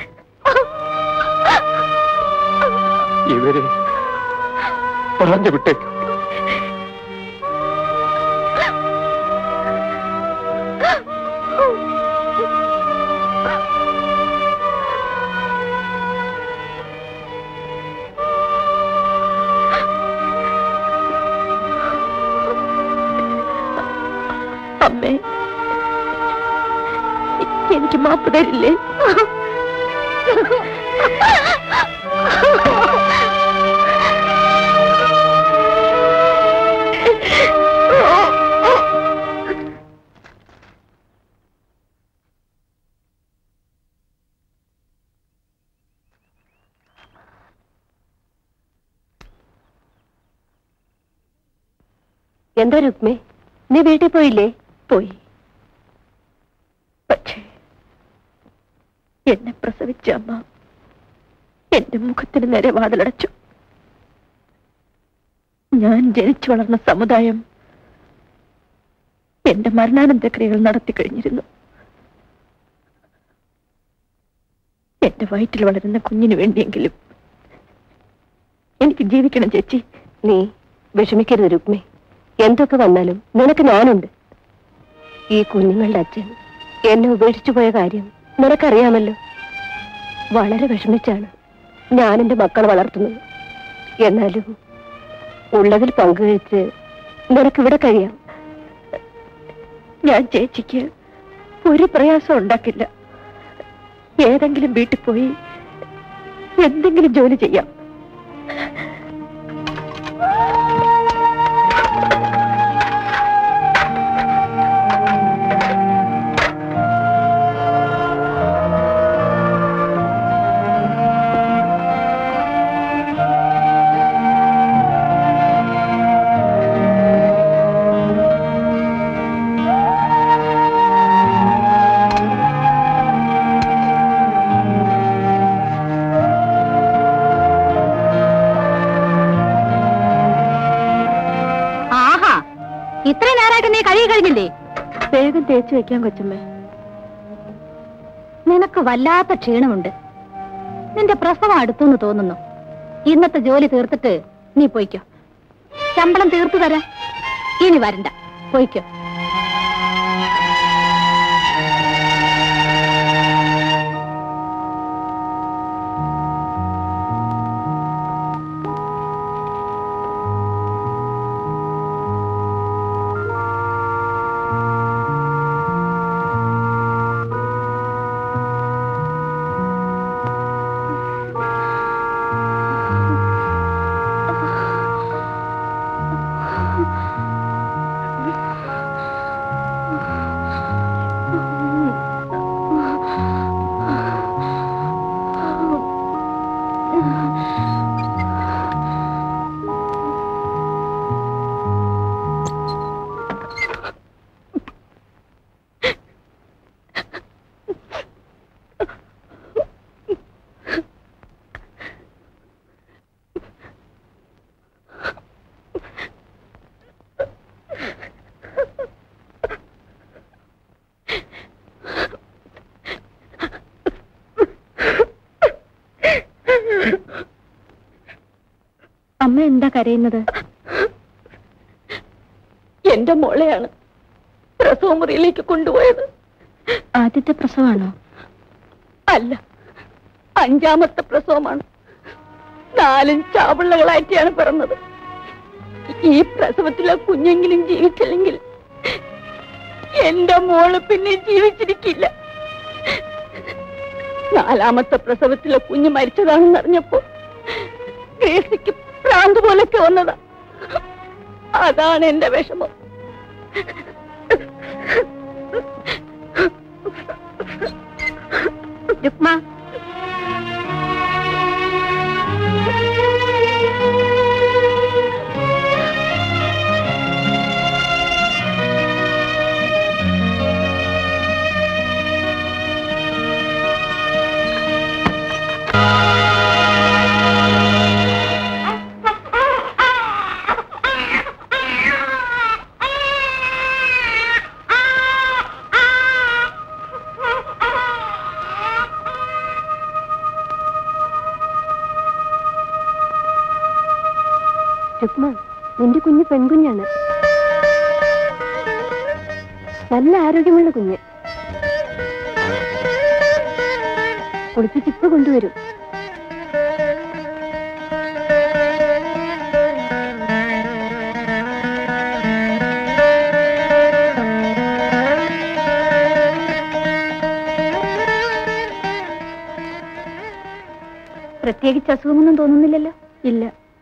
ഇവരെ പറഞ്ഞു വിട്ടേക്കും അമ്മേ എനിക്ക് മാപ്പ് തരില്ലേ എന്താ രുക്മേ നീ വീട്ടിൽ പോയില്ലേ പോയി പക്ഷേ എന്നെ പ്രസവിച്ച അമ്മ എന്റെ മുഖത്തിന് നേരെ വാതിലടച്ചു ഞാൻ ജനിച്ചു വളർന്ന സമുദായം എന്റെ മരണാനന്തര ക്രിയകൾ നടത്തി കഴിഞ്ഞിരുന്നു എന്റെ വയറ്റിൽ വളരുന്ന കുഞ്ഞിന് വേണ്ടിയെങ്കിലും എനിക്ക് ജീവിക്കണം ചേച്ചി നീ വിഷമിക്കരുത് രുക്മേ എന്തൊക്കെ വന്നാലും നിനക്ക് ഞാനുണ്ട് ഈ കുഞ്ഞുങ്ങളുടെ അച്ഛൻ എന്നെ ഉപേക്ഷിച്ചു പോയ കാര്യം നിനക്കറിയാമല്ലോ വളരെ വിഷമിച്ചാണ് ഞാൻ എന്റെ മക്കളെ വളർത്തുന്നത് എന്നാലും ഉള്ളതിൽ പങ്കുവെച്ച് നിനക്കിവിടെ കഴിയാം ഞാൻ ചേച്ചിക്ക് ഒരു പ്രയാസം ഉണ്ടാക്കില്ല ഏതെങ്കിലും വീട്ടിൽ പോയി എന്തെങ്കിലും ജോലി ചെയ്യാം ആഹാ ഇത്ര നേരമായിട്ട് നീ കഴുകി കഴിഞ്ഞില്ലേ വേഗം തേച്ച് വെക്കാൻ കൊച്ചമ്മേ നിനക്ക് വല്ലാത്ത ക്ഷീണമുണ്ട് നിന്റെ പ്രസവം അടുത്തെന്ന് തോന്നുന്നു ഇന്നത്തെ ജോലി തീർത്തിട്ട് നീ പോയിക്കോ ശമ്പളം തീർത്തു തരാം ഇനി വരണ്ട പോയിക്കോ അമ്മ എന്താ കരയുന്നത് എന്റെ മോളെയാണ് പ്രസവ മുറിയിലേക്ക് കൊണ്ടുപോയത് ആദ്യത്തെ പ്രസവമാണോ അല്ല അഞ്ചാമത്തെ പ്രസവമാണ് നാലും ചാപിള്ളകളായിട്ടാണ് പിറന്നത് ഈ പ്രസവത്തിലെ കുഞ്ഞെങ്കിലും ജീവിച്ചില്ലെങ്കിൽ എന്റെ മോള് പിന്നെ ജീവിച്ചിരിക്കില്ല നാലാമത്തെ പ്രസവത്തിലെ കുഞ്ഞ് മരിച്ചതാണെന്ന് അറിഞ്ഞപ്പോ ഗ്രേസിക്ക് ഭ്രാന്ത് പോലൊക്കെ വന്നതാ അതാണ് എന്റെ വിഷമം രുക്മ രുക്മ നിന്റെ കുഞ്ഞ് പെൺകുഞ്ഞാണ് നല്ല ആരോഗ്യമുള്ള കുഞ്ഞ് കുളിപ്പിച്ചിപ്പ് കൊണ്ടുവരും പ്രത്യേകിച്ച് അസുഖമൊന്നും തോന്നുന്നില്ലല്ലോ ഇല്ല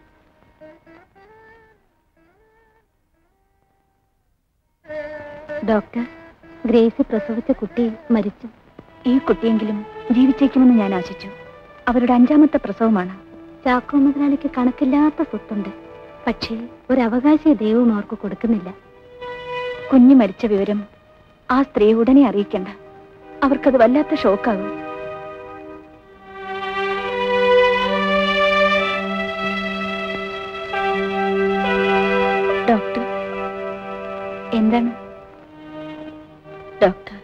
ഡോക്ടർ ഗ്രേസി പ്രസവിച്ച കുട്ടി മരിച്ചു ഈ കുട്ടിയെങ്കിലും ജീവിച്ചേക്കുമെന്ന് ഞാൻ ആശിച്ചു അവരുടെ അഞ്ചാമത്തെ പ്രസവമാണ് ചാക്കോ മുതലാളിക്ക് കണക്കില്ലാത്ത സ്വത്തുണ്ട് പക്ഷേ ഒരു അവകാശി ദൈവവും അവർക്ക് കൊടുക്കുന്നില്ല കുഞ്ഞ് മരിച്ച വിവരം ആ സ്ത്രീ ഉടനെ അറിയിക്കണ്ട അവർക്കത് വല്ലാത്ത ഷോക്കാകും ഡോക്ടർ എന്താണ് ഡോക്ടർ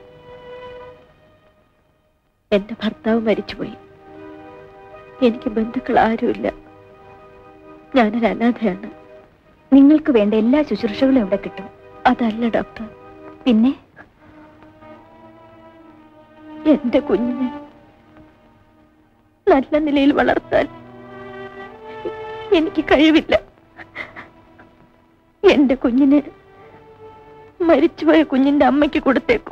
എന്റെ ഭർത്താവ് മരിച്ചുപോയി എനിക്ക് ബന്ധുക്കൾ ആരുമില്ല ഞാനൊരു അനാഥയാണ് നിങ്ങൾക്ക് വേണ്ട എല്ലാ ശുശ്രൂഷകളും ഇവിടെ കിട്ടും അതല്ല ഡോക്ടർ പിന്നെ എന്റെ കുഞ്ഞിനെ നല്ല നിലയിൽ വളർത്താൻ എനിക്ക് കഴിവില്ല എന്റെ കുഞ്ഞിനെ മരിച്ചുപോയ കുഞ്ഞിന്റെ അമ്മയ്ക്ക് കൊടുത്തേക്കും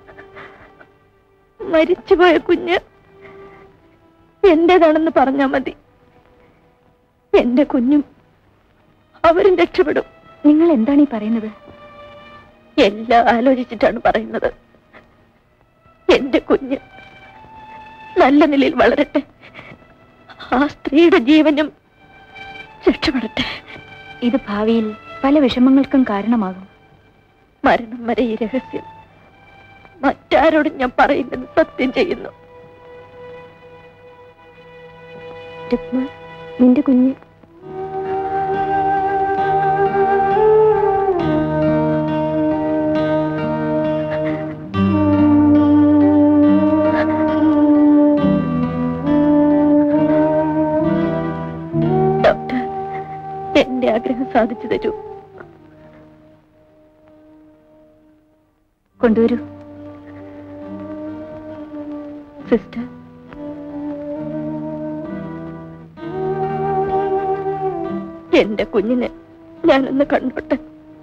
മരിച്ചുപോയ കുഞ്ഞ് എന്റേതാണെന്ന് പറഞ്ഞാ മതി എന്റെ കുഞ്ഞും അവരും രക്ഷപ്പെടും നിങ്ങൾ എന്താണ് ഈ പറയുന്നത് എല്ലാം ആലോചിച്ചിട്ടാണ് പറയുന്നത് എന്റെ കുഞ്ഞ് നല്ല നിലയിൽ വളരട്ടെ ആ സ്ത്രീയുടെ ജീവനും രക്ഷപ്പെടട്ടെ ഇത് ഭാവിയിൽ പല വിഷമങ്ങൾക്കും കാരണമാകും മരണം വരെ ഈ രഹസ്യം മറ്റാരോടും ഞാൻ പറയില്ലെന്ന് സത്യം ചെയ്യുന്നു രുക്മ നിന്റെ കുഞ്ഞ് ഡോക്ടർ എന്റെ ആഗ്രഹം സാധിച്ചു തരൂ കൊണ്ടുവരൂ സിസ്റ്റർ എന്റെ കുഞ്ഞിനെ ഞാനൊന്ന് കണ്ടോട്ടെ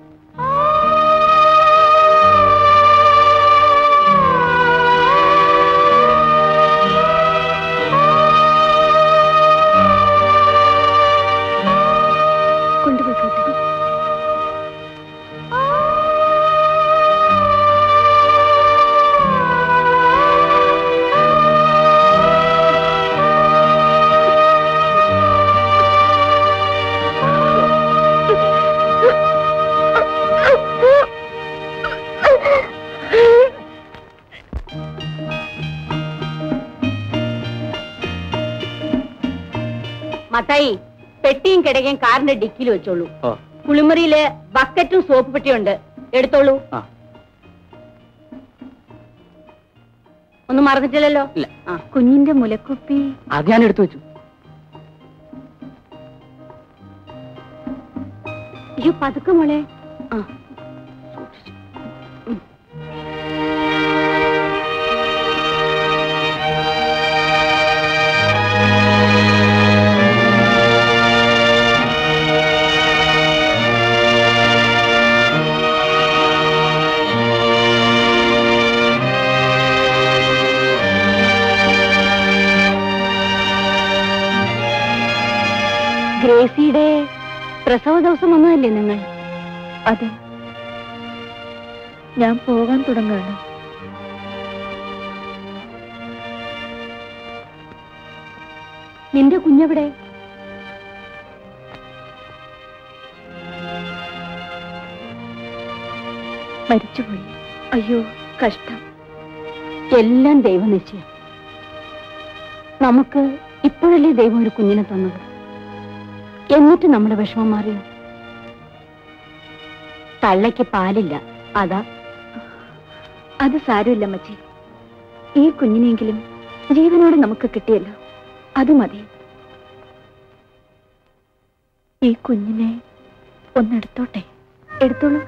കൊണ്ടുപോയിക്കോട്ടെ മത്തായി പെട്ടിയും കിടകയും കാറിന്റെ ഡിക്കിയിൽ വെച്ചോളൂ ഓ കുളിമുറിയില് ബക്കറ്റും സോപ്പ് പെട്ടിയുണ്ട് എടുത്തോളൂ ആ. ഒന്നും മറന്നിട്ടില്ലല്ലോ ഇല്ല. ആ കുഞ്ഞിന്റെ മുലക്കുപ്പി അത് ഞാൻ എടുത്തു വെച്ചു അയ്യോ പതുക്കെ മോളെ ആ ഗ്രേസിയുടെ പ്രസവ ദിവസം വന്നതല്ലേ നിങ്ങൾ അതെ ഞാൻ പോകാൻ തുടങ്ങുകയാണ് നിന്റെ കുഞ്ഞെവിടെ മരിച്ചുപോയി അയ്യോ കഷ്ടം എല്ലാം ദൈവനിശ്ചയം നമുക്ക് ഇപ്പോഴല്ലേ ദൈവം ഒരു കുഞ്ഞിനെ തന്നത് എന്നിട്ട് നമ്മുടെ വിഷമം മാറിയോ തള്ളയ്ക്ക് പാലില്ല അതാ അത് സാരമില്ല മച്ചി ഈ കുഞ്ഞിനെങ്കിലും ജീവനോടെ നമുക്ക് കിട്ടിയല്ലോ അത് മതി ഈ കുഞ്ഞിനെ ഒന്നെടുത്തോട്ടെ എടുത്തോളൂ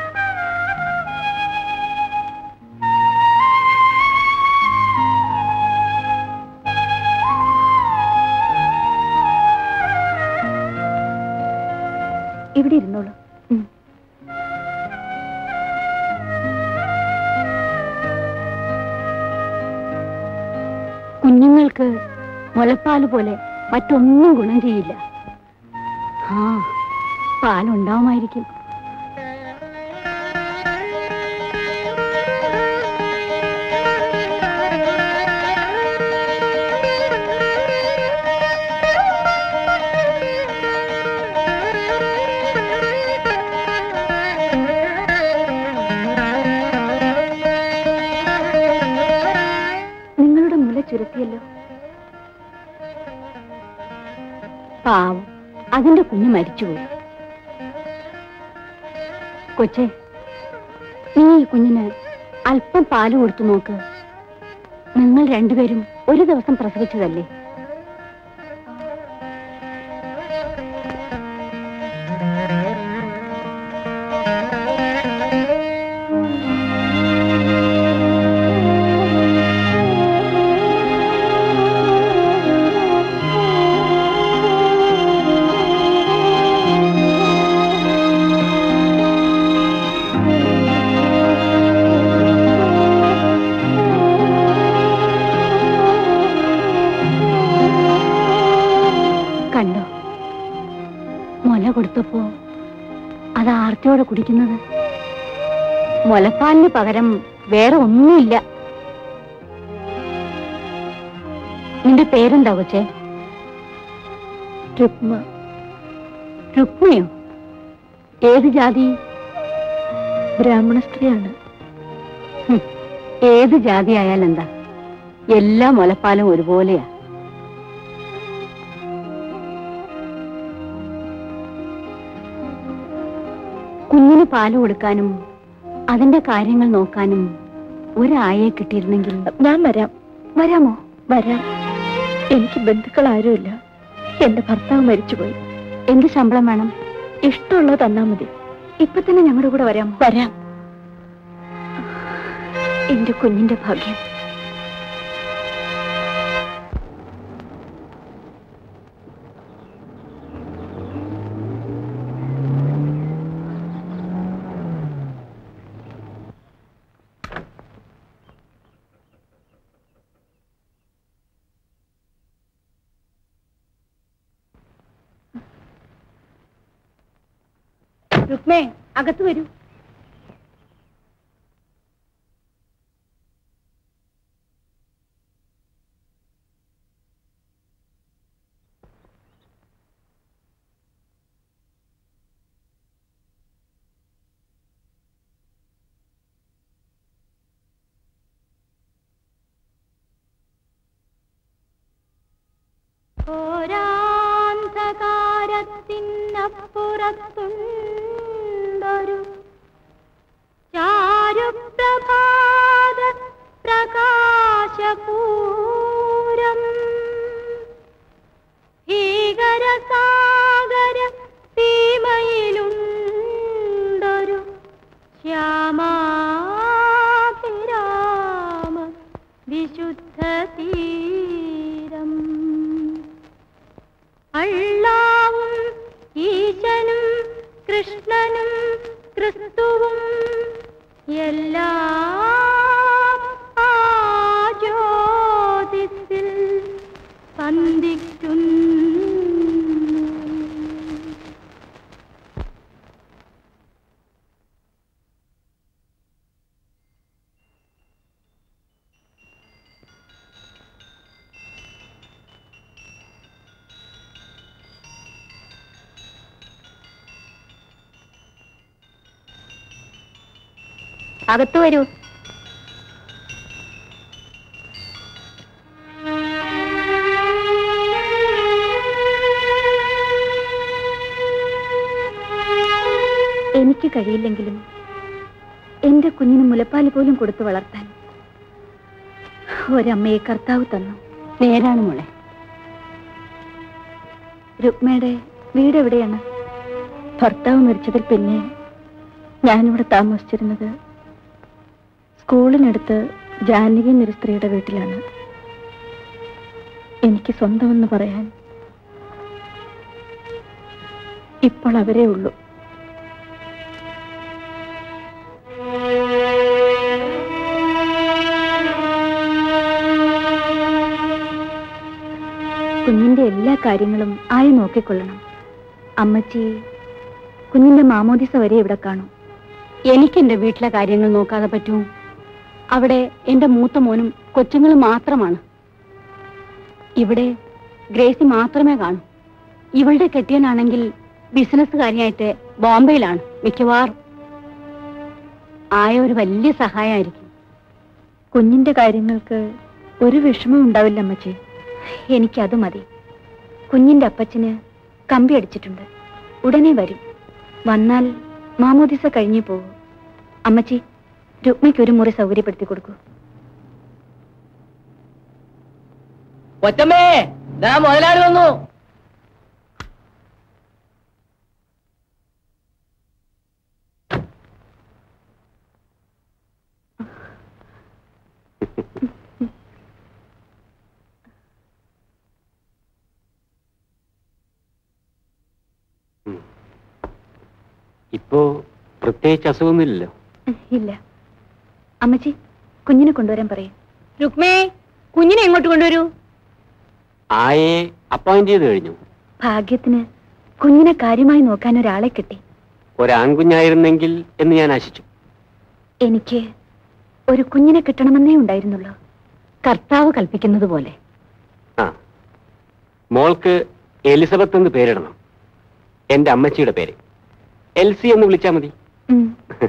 ഇവിടെ ഇരുന്നോളൂ ഉം. കുഞ്ഞുങ്ങൾക്ക് മുലപ്പാല് പോലെ മറ്റൊന്നും ഗുണം ചെയ്യില്ല ആ പാലുണ്ടാവുമായിരിക്കും നിങ്ങളുടെ മുല ചുരുത്തിയല്ലോ പാവം അതിന്റെ കുഞ്ഞ് മരിച്ചുപോയി കൊച്ചെ നീ ഈ കുഞ്ഞിന് അല്പം പാല് കൊടുത്തു നോക്ക് നിങ്ങൾ രണ്ടുപേരും ഒരു ദിവസം പ്രസവിച്ചതല്ലേ കണ്ടോ മുല കൊടുത്തപ്പോ അത് ആർത്തിയോടെ കുടിക്കുന്നത് മുലപ്പാലിന് പകരം വേറെ ഒന്നുമില്ല നിന്റെ പേരെന്താ കൊച്ചേ രുക്മ രുക്മിണിയോ ഏത് ജാതി ബ്രാഹ്മണ സ്ത്രീയാണ് ഹും, ഏത് ജാതി ആയാലെന്താ എല്ലാ മുലപ്പാലും ഒരുപോലെയാ കുഞ്ഞിന് പാല് കൊടുക്കാനും അതിന്റെ കാര്യങ്ങൾ നോക്കാനും ഒരായെ കിട്ടിയിരുന്നെങ്കിൽ ഞാൻ വരാം വരാമോ വരാം എനിക്ക് ബന്ധുക്കൾ ആരുമില്ല എന്റെ ഭർത്താവ് മരിച്ചുപോയി എന്ത് ശമ്പളം വേണം ഇഷ്ടമുള്ളത് തന്നാ മതി ഇപ്പൊ തന്നെ ഞങ്ങളുടെ കൂടെ വരാമോ വരാം എന്റെ കുഞ്ഞിന്റെ ഭാഗ്യം രുക്മേ അകത്ത് വരൂ ഓരാന്ധകാരത്തിനപ്പുറത്തുണ്ടൊരു ചാരുപ്രഭാത പ്രകാശപൂരം ഭീകരസാഗര സീമയിലുണ്ട് അള്ളാവും ഈശനും കൃഷ്ണനും ക്രിസ്തുവും എല്ലാം ആ ജ്യോതിസിൽ സന്ധിക്കുന്നു അകത്തു വരൂ എനിക്ക് കഴിയില്ലെങ്കിലും എന്റെ കുഞ്ഞിന് മുലപ്പാല് പോലും കൊടുത്തു വളർത്താൻ ഒരമ്മയെ കർത്താവ് തന്നു നേരാണ് മോളെ രുക്മയുടെ വീട് എവിടെയാണ് ഭർത്താവ് മരിച്ചതിൽ പിന്നെ ഞാനിവിടെ താമസിച്ചിരുന്നത് സ്കൂളിനടുത്ത് ജാനകി എന്നൊരു സ്ത്രീയുടെ വീട്ടിലാണ് എനിക്ക് സ്വന്തമെന്ന് പറയാൻ ഇപ്പോൾ അവരേ ഉള്ളൂ കുഞ്ഞിന്റെ എല്ലാ കാര്യങ്ങളും ആയ നോക്കിക്കൊള്ളണം അമ്മച്ചി കുഞ്ഞിന്റെ മാമോദിസ വരെ ഇവിടെ കാണും എനിക്ക് എന്റെ വീട്ടിലെ കാര്യങ്ങൾ നോക്കാതെ പറ്റൂ അവിടെ എന്റെ മൂത്ത മോനും കൊച്ചുങ്ങളും മാത്രമാണ് ഇവിടെ ഗ്രേസി മാത്രമേ കാണൂ ഇവളുടെ കെട്ടിയനാണെങ്കിൽ ബിസിനസ്സുകാരിയായിട്ട് ബോംബെയിലാണ് മിക്കവാറും ആയ ഒരു വലിയ സഹായമായിരിക്കും കുഞ്ഞിന്റെ കാര്യങ്ങൾക്ക് ഒരു വിഷമം ഉണ്ടാവില്ല അമ്മച്ചി എനിക്കത് മതി കുഞ്ഞിന്റെ അപ്പച്ചന് കമ്പി അടിച്ചിട്ടുണ്ട് ഉടനെ വരും വന്നാൽ മാമോദിസ കഴിഞ്ഞു പോകും അമ്മച്ചി രുക്മിക്ക് ഒരു മുറി സൗകര്യപ്പെടുത്തി കൊടുക്കൂ കൊച്ചമ്മേ ദാ മുതലാളി വന്നു ഇപ്പോ പ്രത്യേകിച്ച് അസുഖമൊന്നുമില്ലല്ലോ ഇല്ല അമ്മച്ചി കുഞ്ഞിനെ കൊണ്ടുവരാൻ പറയും രുക്മേ കുഞ്ഞിനെ എങ്ങോട്ട് കൊണ്ടുവരൂ ആയെ അപ്പോയിന്റ് ചെയ്ത് കഴിഞ്ഞു ഭാഗ്യത്തിന് കുഞ്ഞിനെ കാര്യമായി നോക്കാൻ ഒരാളെ കിട്ടി ഒരാൺകുഞ്ഞായിരുന്നെങ്കിൽ എന്ന് ഞാൻ ആശിച്ചു എനിക്ക് ഒരു കുഞ്ഞിനെ കിട്ടണമെന്നേ ഉണ്ടായിരുന്നുള്ളൂ കർത്താവ് കൽപ്പിക്കുന്നത് പോലെ ആ മോൾക്ക് എലിസബത്ത് എന്ന് പേരിടണം എന്റെ അമ്മച്ചിയുടെ പേര് എൽസി എന്ന് വിളിച്ചാ മതി ഉം.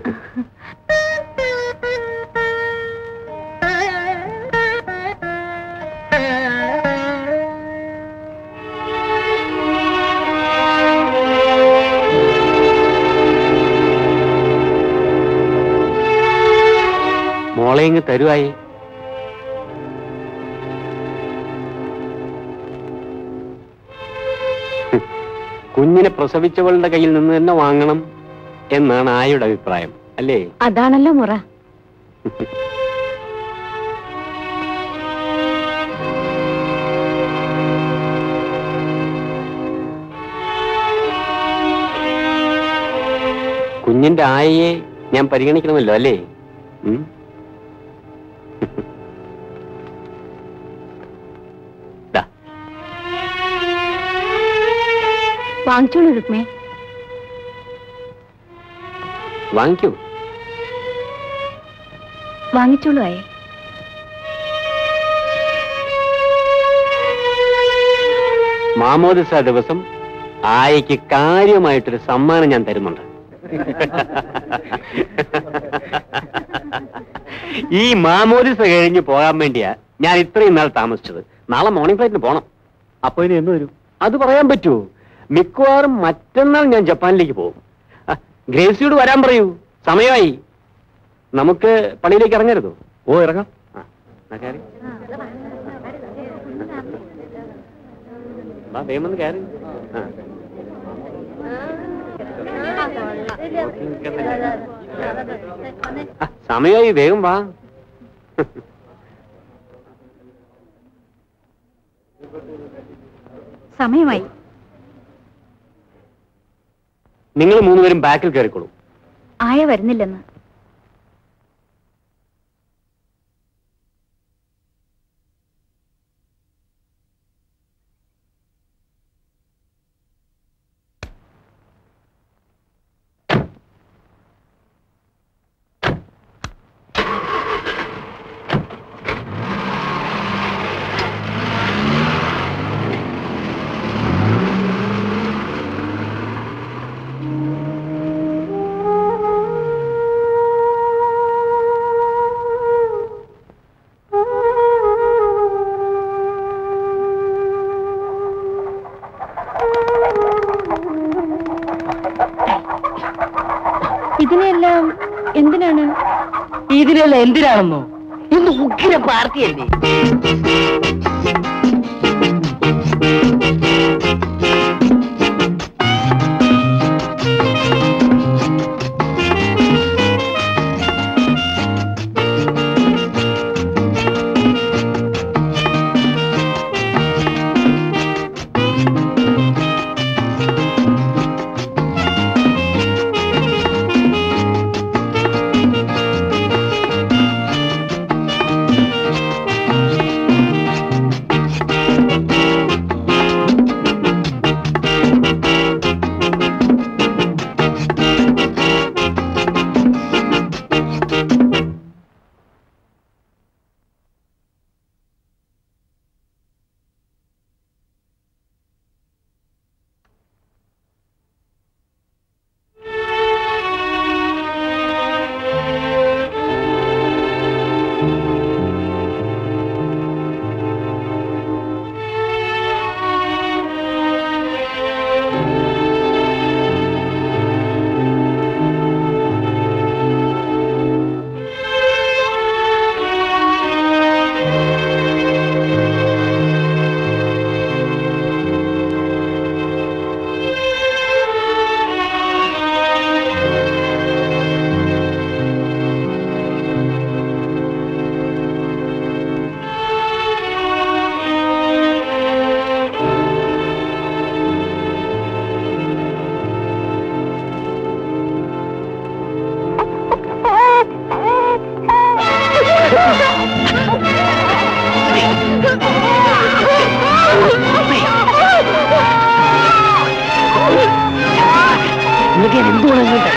മോളെ ഇങ്ങ് തരുവായി ഹും. കുഞ്ഞിനെ പ്രസവിച്ചവളുടെ കയ്യിൽ നിന്ന് തന്നെ വാങ്ങണം എന്നാണ് ആയുടെ അഭിപ്രായം അല്ലേ അതാണല്ലോ മുറ കുഞ്ഞിന്റെ ആയയെ ഞാൻ പരിഗണിക്കണമല്ലോ അല്ലേ ഉം? ദാ, വാങ്ങിച്ചോളൂ രുക്മേ വാങ്ങിക്കൂ വാങ്ങിച്ചോളൂ ആയേ മാമോദിസ ദിവസം ആയയ്ക്ക് കാര്യമായിട്ടൊരു സമ്മാനം ഞാൻ തരുന്നുണ്ട് ഈ മാമോദിസ കഴിഞ്ഞ് പോകാൻ വേണ്ടിയാ ഞാൻ ഇത്രയും നാൾ താമസിച്ചത് നാളെ മോർണിംഗ് ഫ്ലൈറ്റിന് പോണം അപ്പൊ ഇനി എന്ന് വരും അത് പറയാൻ പറ്റുമോ മിക്കവാറും മറ്റന്നാൾ ഞാൻ ജപ്പാനിലേക്ക് പോകും ആ, ഗ്രേസിയോട് വരാൻ പറയൂ സമയമായി നമുക്ക് പള്ളിയിലേക്ക് ഇറങ്ങരുതോ ഓ ഇറങ്ങാം ആ, എന്നാ കേറി. വാ, വേഗം വന്ന് കയറി ആ ആ, സമയമായി വേഗം വാ സമയമായി നിങ്ങൾ മൂന്നുപേരും ബാക്കിൽ കയറിക്കോളൂ ആയ വരുന്നില്ലെന്ന് ഇതിനെല്ലാം എന്തിനാണ് ഇതിനെല്ലാം എന്തിനാണെന്നോ ഇന്ന് ഉഗ്ര പാർട്ടിയല്ലേ നിങ്ങൾക്ക് ഞാൻ എന്തുകൊണ്ടാണ് ഇങ്ങോട്ട്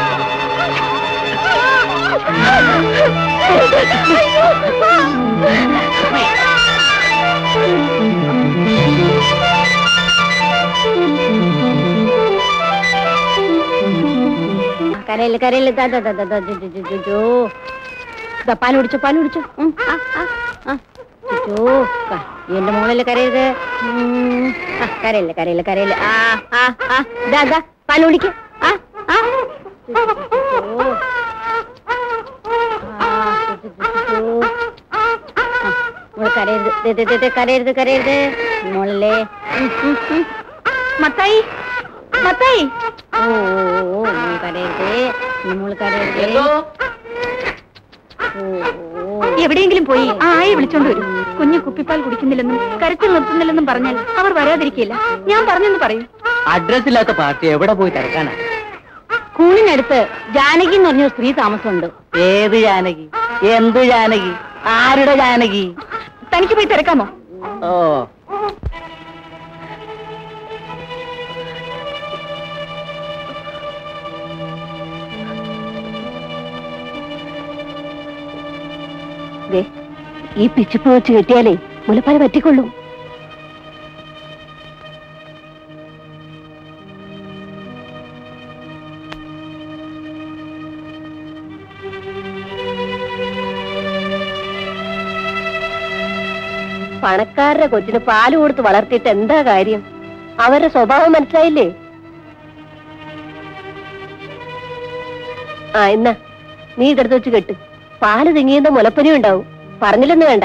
കരയില് കരയില് ദാ, ദാ, ദാ, ദാ, ദാ, ജോ, ജോ, ജോ, ജോ, ജോ. ദാ, പാല് കുടിച്ചോ പാല് കുടിച്ചോ ഉം, ആ, ആ, ആ. ജോ, ക- എന്റെ മോളില് കരയരുത് ഉം, ആ, കരയില്ല കരയില്ല കരയില്ല ആ ആ ആ ദാ ദാ പാല് കുടിക്ക ആ ആ ജോ, ജോ, ജോ, ജോ. ആ, ജോ, ജോ, ജോ, ജോ. ആ, മോള് കരയരുത് ദേ, ദേ, ദേ, ദേ, കരയരുത് കരയരുത് മോളല്ലേ ഉം, ഉം, ഉം. മത്തായി മത്തായി ഓ ഓ, ഓ, ഓ, മോള് കരയരുത് മോള് കരയരുത് ഓ, ഓ. എവിടെയെങ്കിലും പോയി ആ ആയെ വിളിച്ചോണ്ട് വരും കുഞ്ഞ് കുപ്പിപ്പാൽ കുടിക്കുന്നില്ലെന്നും കരച്ചിൽ നിർത്തുന്നില്ലെന്നും പറഞ്ഞാൽ അവർ വരാതിരിക്കില്ല ഞാൻ പറഞ്ഞെന്ന് പറയൂ അഡ്രസ് ഇല്ലാത്ത പാർട്ടി എവിടെ പോയി തിരക്കാനാ സ്കൂളിനടുത്ത് ജാനകി എന്ന് പറഞ്ഞ ഒരു സ്ത്രീ താമസമുണ്ട് ഏത് ജാനകി എന്ത് ജാനകി ആരുടെ ജാനകി തനിക്ക് പോയി തിരക്കാമോ ഓ ദേ, ഈ പിച്ചിപ്പ് വെച്ച് കെട്ടിയാലേ മുലപ്പാല് പറ്റിക്കൊള്ളും പണക്കാരുടെ കൊച്ചിന് പാല് കൊടുത്ത് വളർത്തിയിട്ട് എന്താ കാര്യം അവരുടെ സ്വഭാവം മനസ്സിലായില്ലേ ആ എന്നാ നീ ഇതെടുത്ത് വെച്ച് കെട്ട് പാല് തിങ്ങിയുന്ന മുലപ്പനി ഉണ്ടാവും പറഞ്ഞില്ലെന്ന് വേണ്ട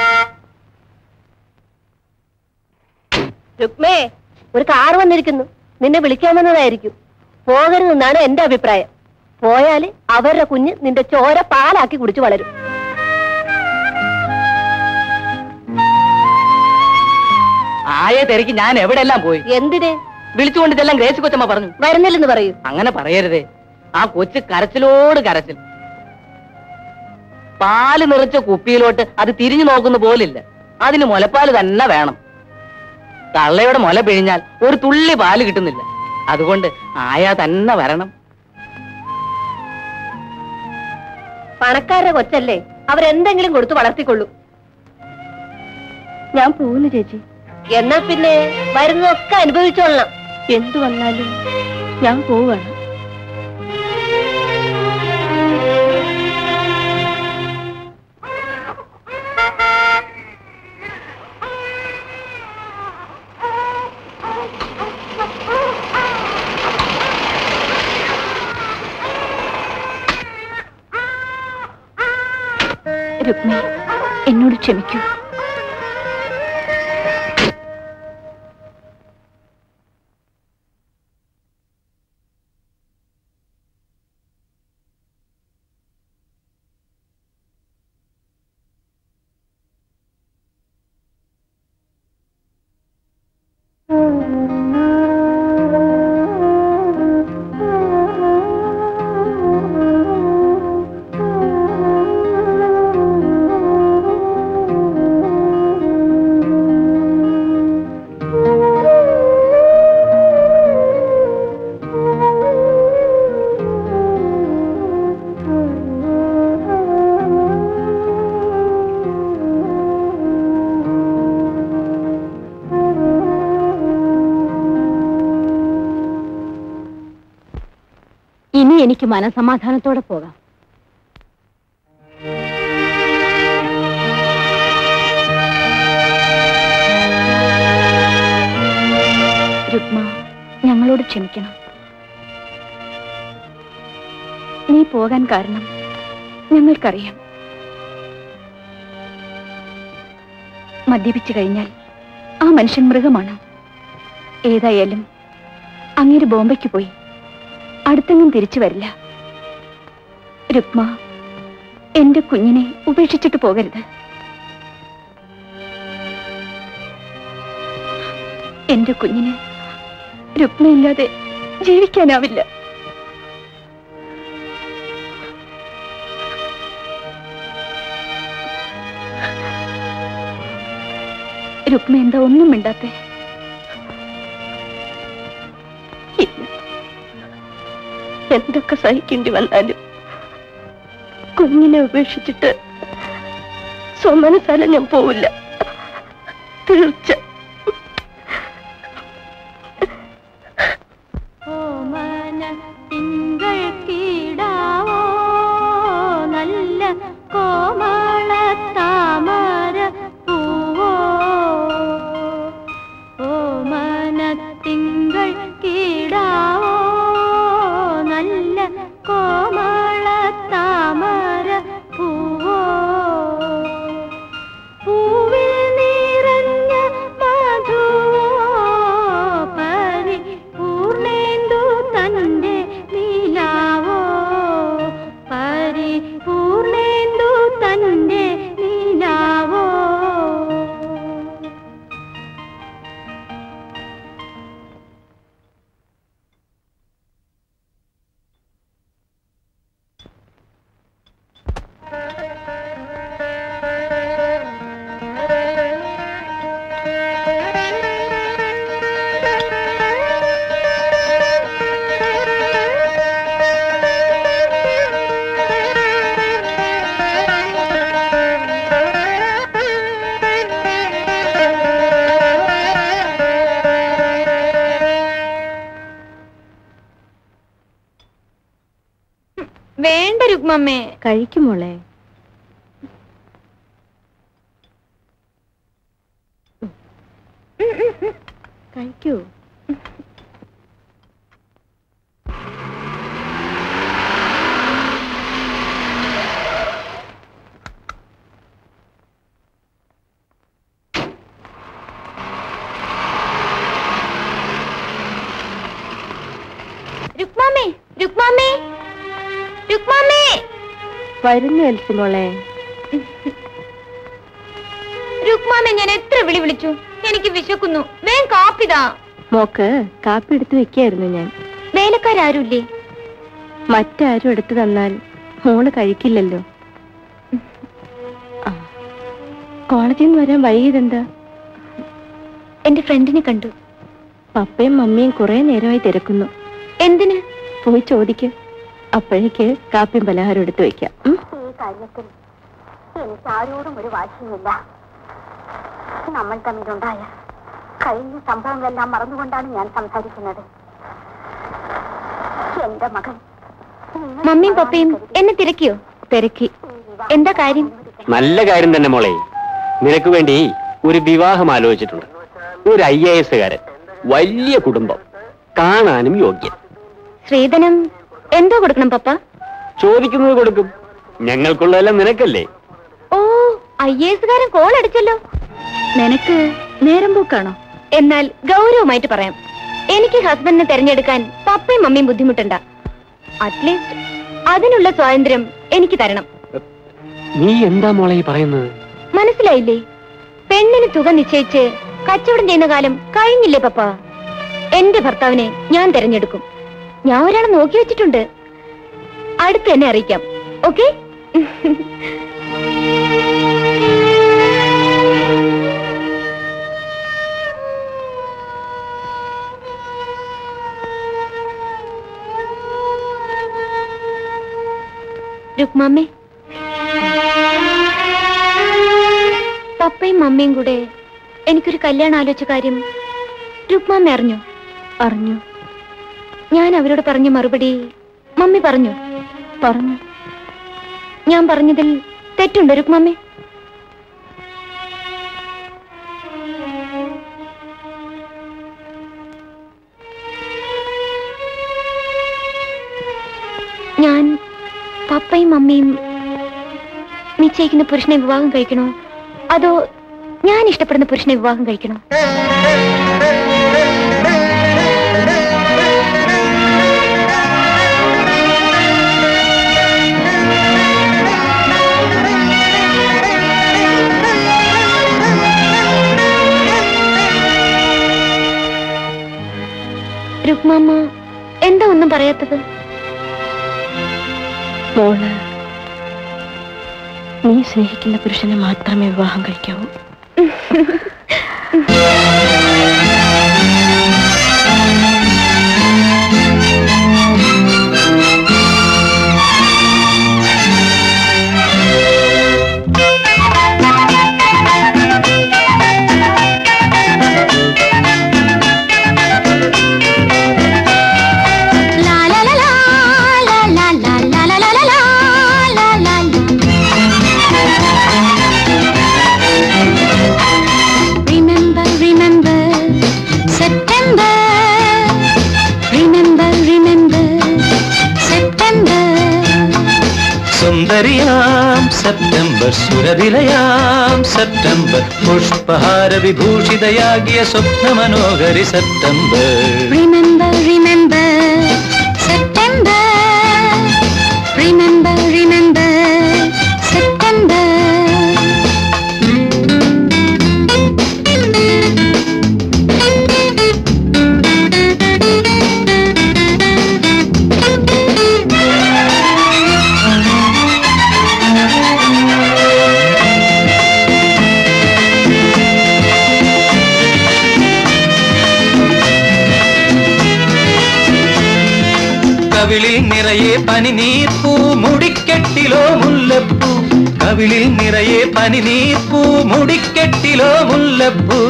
രുക്മേ ഒരു കാർ വന്നിരിക്കുന്നു നിന്നെ വിളിക്കാൻ വന്നതായിരിക്കും പോകരുതെന്നാണ് എന്റെ അഭിപ്രായം പോയാല് അവരുടെ കുഞ്ഞ് നിന്റെ ചോര പാലാക്കി കുടിച്ചു വളരും ആയെ തിരക്ക് ഞാൻ എവിടെല്ലാം പോയി എന്തിന് വിളിച്ചുകൊണ്ട് ഇതെല്ലാം ഗ്രേസി കൊച്ചമ്മ പറഞ്ഞു വരുന്നില്ലെന്ന് പറയൂ അങ്ങനെ പറയരുതേ ആ കൊച്ച് കരച്ചിലോട് കരച്ചിൽ പാല് നിറച്ച കുപ്പിയിലോട്ട് അത് തിരിഞ്ഞു നോക്കുന്ന പോലില്ല അതിന് മുലപ്പാല് തന്നെ വേണം തള്ളയുടെ മുല പിഴിഞ്ഞാൽ ഒരു തുള്ളി പാല് കിട്ടുന്നില്ല അതുകൊണ്ട് ആയാ തന്നെ വരണം പണക്കാരുടെ കൊച്ചല്ലേ അവരെന്തെങ്കിലും കൊടുത്ത് വളർത്തിക്കൊള്ളൂ ഞാൻ പോകുന്നു ചേച്ചി എന്നാ പിന്നെ വരുന്നതൊക്കെ അനുഭവിച്ചോളണം എന്തു വന്നാലും ഞാൻ പോവാണ് രുക്മി എന്നോട് ക്ഷമിക്കൂ ഇനി എനിക്ക് മനസമാധാനത്തോടെ പോകാം രുക്മ ഞങ്ങളോട് ക്ഷമിക്കണം നീ പോകാൻ കാരണം ഞങ്ങൾക്കറിയാം മദ്യപിച്ചു കഴിഞ്ഞാൽ ആ മനുഷ്യൻ മൃഗമാണ് ഏതായാലും അങ്ങേര് ബോംബെക്ക് പോയി അടുത്തെങ്ങും തിരിച്ചു വരില്ല രുക്മ എന്റെ കുഞ്ഞിനെ ഉപേക്ഷിച്ചിട്ട് പോകരുത് എന്റെ കുഞ്ഞിന് രുക്മയില്ലാതെ ജീവിക്കാനാവില്ല രുക്മ എന്താ ഒന്നും മിണ്ടാത്തെ ഇല്ല എന്തൊക്കെ സഹിക്കേണ്ടി വന്നാലും കുഞ്ഞിനെ ഉപേക്ഷിച്ചിട്ട് സ്വമനസാല ഞാൻ പോവില്ല തീർച്ച തിങ്കൾ കീടാവോ നല്ല കോമള താമര പൂവോ ഓമന തിങ്കൾ കീടാവോ നല്ല കോമള താമര പൂവോ പൂവിൽ നിറഞ്ഞ മധുവോ പരി പൂർണേന്ദു തന്റെ നീലാവോ പരി പൂർണേന്ദു തന്റെ നീലാവോ വേണ്ട രുക്മമ്മേ കഴിക്കുമോളെ കഴിക്കൂ രുക്മാമേ രുക്മാമേ വരുന്നു എൽസി മോളെ രുക്മാമേ ഞാൻ എത്ര വിളി വിളിച്ചു എനിക്ക് വിശക്കുന്നു വേഗം കാപ്പിതാ മോക്ക് കാപ്പി എടുത്തു വെക്കായിരുന്നു ഞാൻ വേലക്കാരാരുല്ലേ മറ്റാരും എടുത്തു തന്നാൽ മോള് കഴിക്കില്ലല്ലോ ആ, കോളേജിൽ നിന്ന് വരാൻ വൈകിയതെന്താ എന്റെ ഫ്രണ്ടിനെ കണ്ടു പപ്പയും മമ്മിയും കുറെ നേരമായി തിരക്കുന്നു എന്തിന് പോയി ചോദിക്ക് അപ്പോഴേക്ക് കാപ്പിയും പലഹാരം എടുത്തു വെക്കാം ഉം? ഈ കാര്യത്തിൽ എനിക്ക് ആരോടും ഒരു വാശിയുമില്ല നമ്മൾ തമ്മിലുണ്ടായ കഴിഞ്ഞ സംഭവങ്ങളെല്ലാം മറന്നുകൊണ്ടാണ് ഞാൻ സംസാരിക്കുന്നത് എന്റെ മകൻ മമ്മിയും പപ്പയും എന്നെ തിരക്കിയോ തിരക്കി എന്താ കാര്യം നല്ല കാര്യം തന്നെ മോളെ നിനക്ക് വേണ്ടി ഒരു വിവാഹം ആലോചിച്ചിട്ടുണ്ട് ഒരു ഐ എ എസുകാരൻ വലിയ കുടുംബം കാണാനും യോഗ്യൻ ശ്രീധനം എന്തോ കൊടുക്കണം പപ്പ ചോദിക്കുന്നത് കൊടുക്കും ഞങ്ങൾക്കുള്ളതെല്ലാം നിനക്കല്ലേ ഓ ഐ എസുകാരൻ കോൾ അടിച്ചല്ലോ നിനക്ക് നേരം പോക്കാണോ എന്നാൽ ഗൗരവമായിട്ട് പറയാം എനിക്ക് ഹസ്ബൻഡിനെ തെരഞ്ഞെടുക്കാൻ പപ്പയും മമ്മിയും ബുദ്ധിമുട്ടണ്ട അറ്റ്ലീസ്റ്റ് അതിനുള്ള സ്വാതന്ത്ര്യം എനിക്ക് തരണം നീ എന്താ മോളെ ഈ പറയുന്നത് മനസ്സിലായില്ലേ പെണ്ണിന് തുക നിശ്ചയിച്ച് കച്ചവടം ചെയ്യുന്ന കാലം കഴിഞ്ഞില്ലേ പപ്പ എന്റെ ഭർത്താവിനെ ഞാൻ തെരഞ്ഞെടുക്കും ഞാൻ ഒരാളെ നോക്കി വെച്ചിട്ടുണ്ട് അടുത്ത് തന്നെ അറിയിക്കാം ഓക്കെ രുക്മാമ്മേ പപ്പയും മമ്മയും കൂടെ എനിക്കൊരു കല്യാണം ആലോചിച്ച കാര്യം രുക്മാമ്മ അറിഞ്ഞു അറിഞ്ഞു ഞാൻ അവരോട് പറഞ്ഞ മറുപടി മമ്മി പറഞ്ഞു പറഞ്ഞു ഞാൻ പറഞ്ഞതിൽ തെറ്റുണ്ടോ രുക്മാമ്മേ ഞാൻ പപ്പയും മമ്മിയും നിശ്ചയിക്കുന്ന പുരുഷനെ വിവാഹം കഴിക്കണോ അതോ ഞാൻ ഇഷ്ടപ്പെടുന്ന പുരുഷനെ വിവാഹം കഴിക്കണോ രുക്മാമ്മ എന്താ ഒന്നും പറയാത്തത് മോള് നീ സ്നേഹിക്കുന്ന പുരുഷനെ മാത്രമേ വിവാഹം കഴിക്കാവൂ Remember, remember, September. Remember, remember, September. സുന്ദരിയാം സെപ്റ്റംബർ സുരവിലയാം സെപ്റ്റംബർ പുഷ്പഹാര വിഭൂഷിതയാകിയ സ്വപ്ന മനോഹരി September Remember, remember, September. Remember, remember, September. കവിളിൽ നിറയെ പനിനീർപ്പൂ മുടിക്കെട്ടിലോ മുല്ലപ്പൂ കവിളിൽ നിറയെ പനിനീർപ്പൂ മുടിക്കെട്ടിലോ മുല്ലപ്പൂ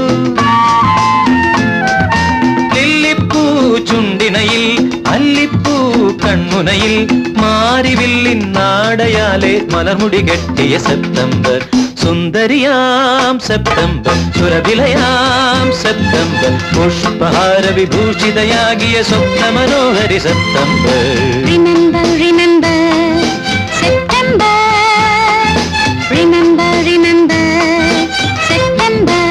ലില്ലിപ്പൂ ചുണ്ടിനയിൽ അല്ലിപ്പൂ കൺമുനയിൽ മാരിവില്ലിൻ നാടയാലെ മലർമുടി കെട്ടിയ സെപ്റ്റംബർ സുന്ദരിയാം സെപ്റ്റംബർ സുരവിലയാം സെപ്റ്റംബർ പുഷ്പഹാര വിഭൂഷിതയാകിയ സ്വപ്ന മനോഹരി September Remember, remember, September. Remember, remember, September.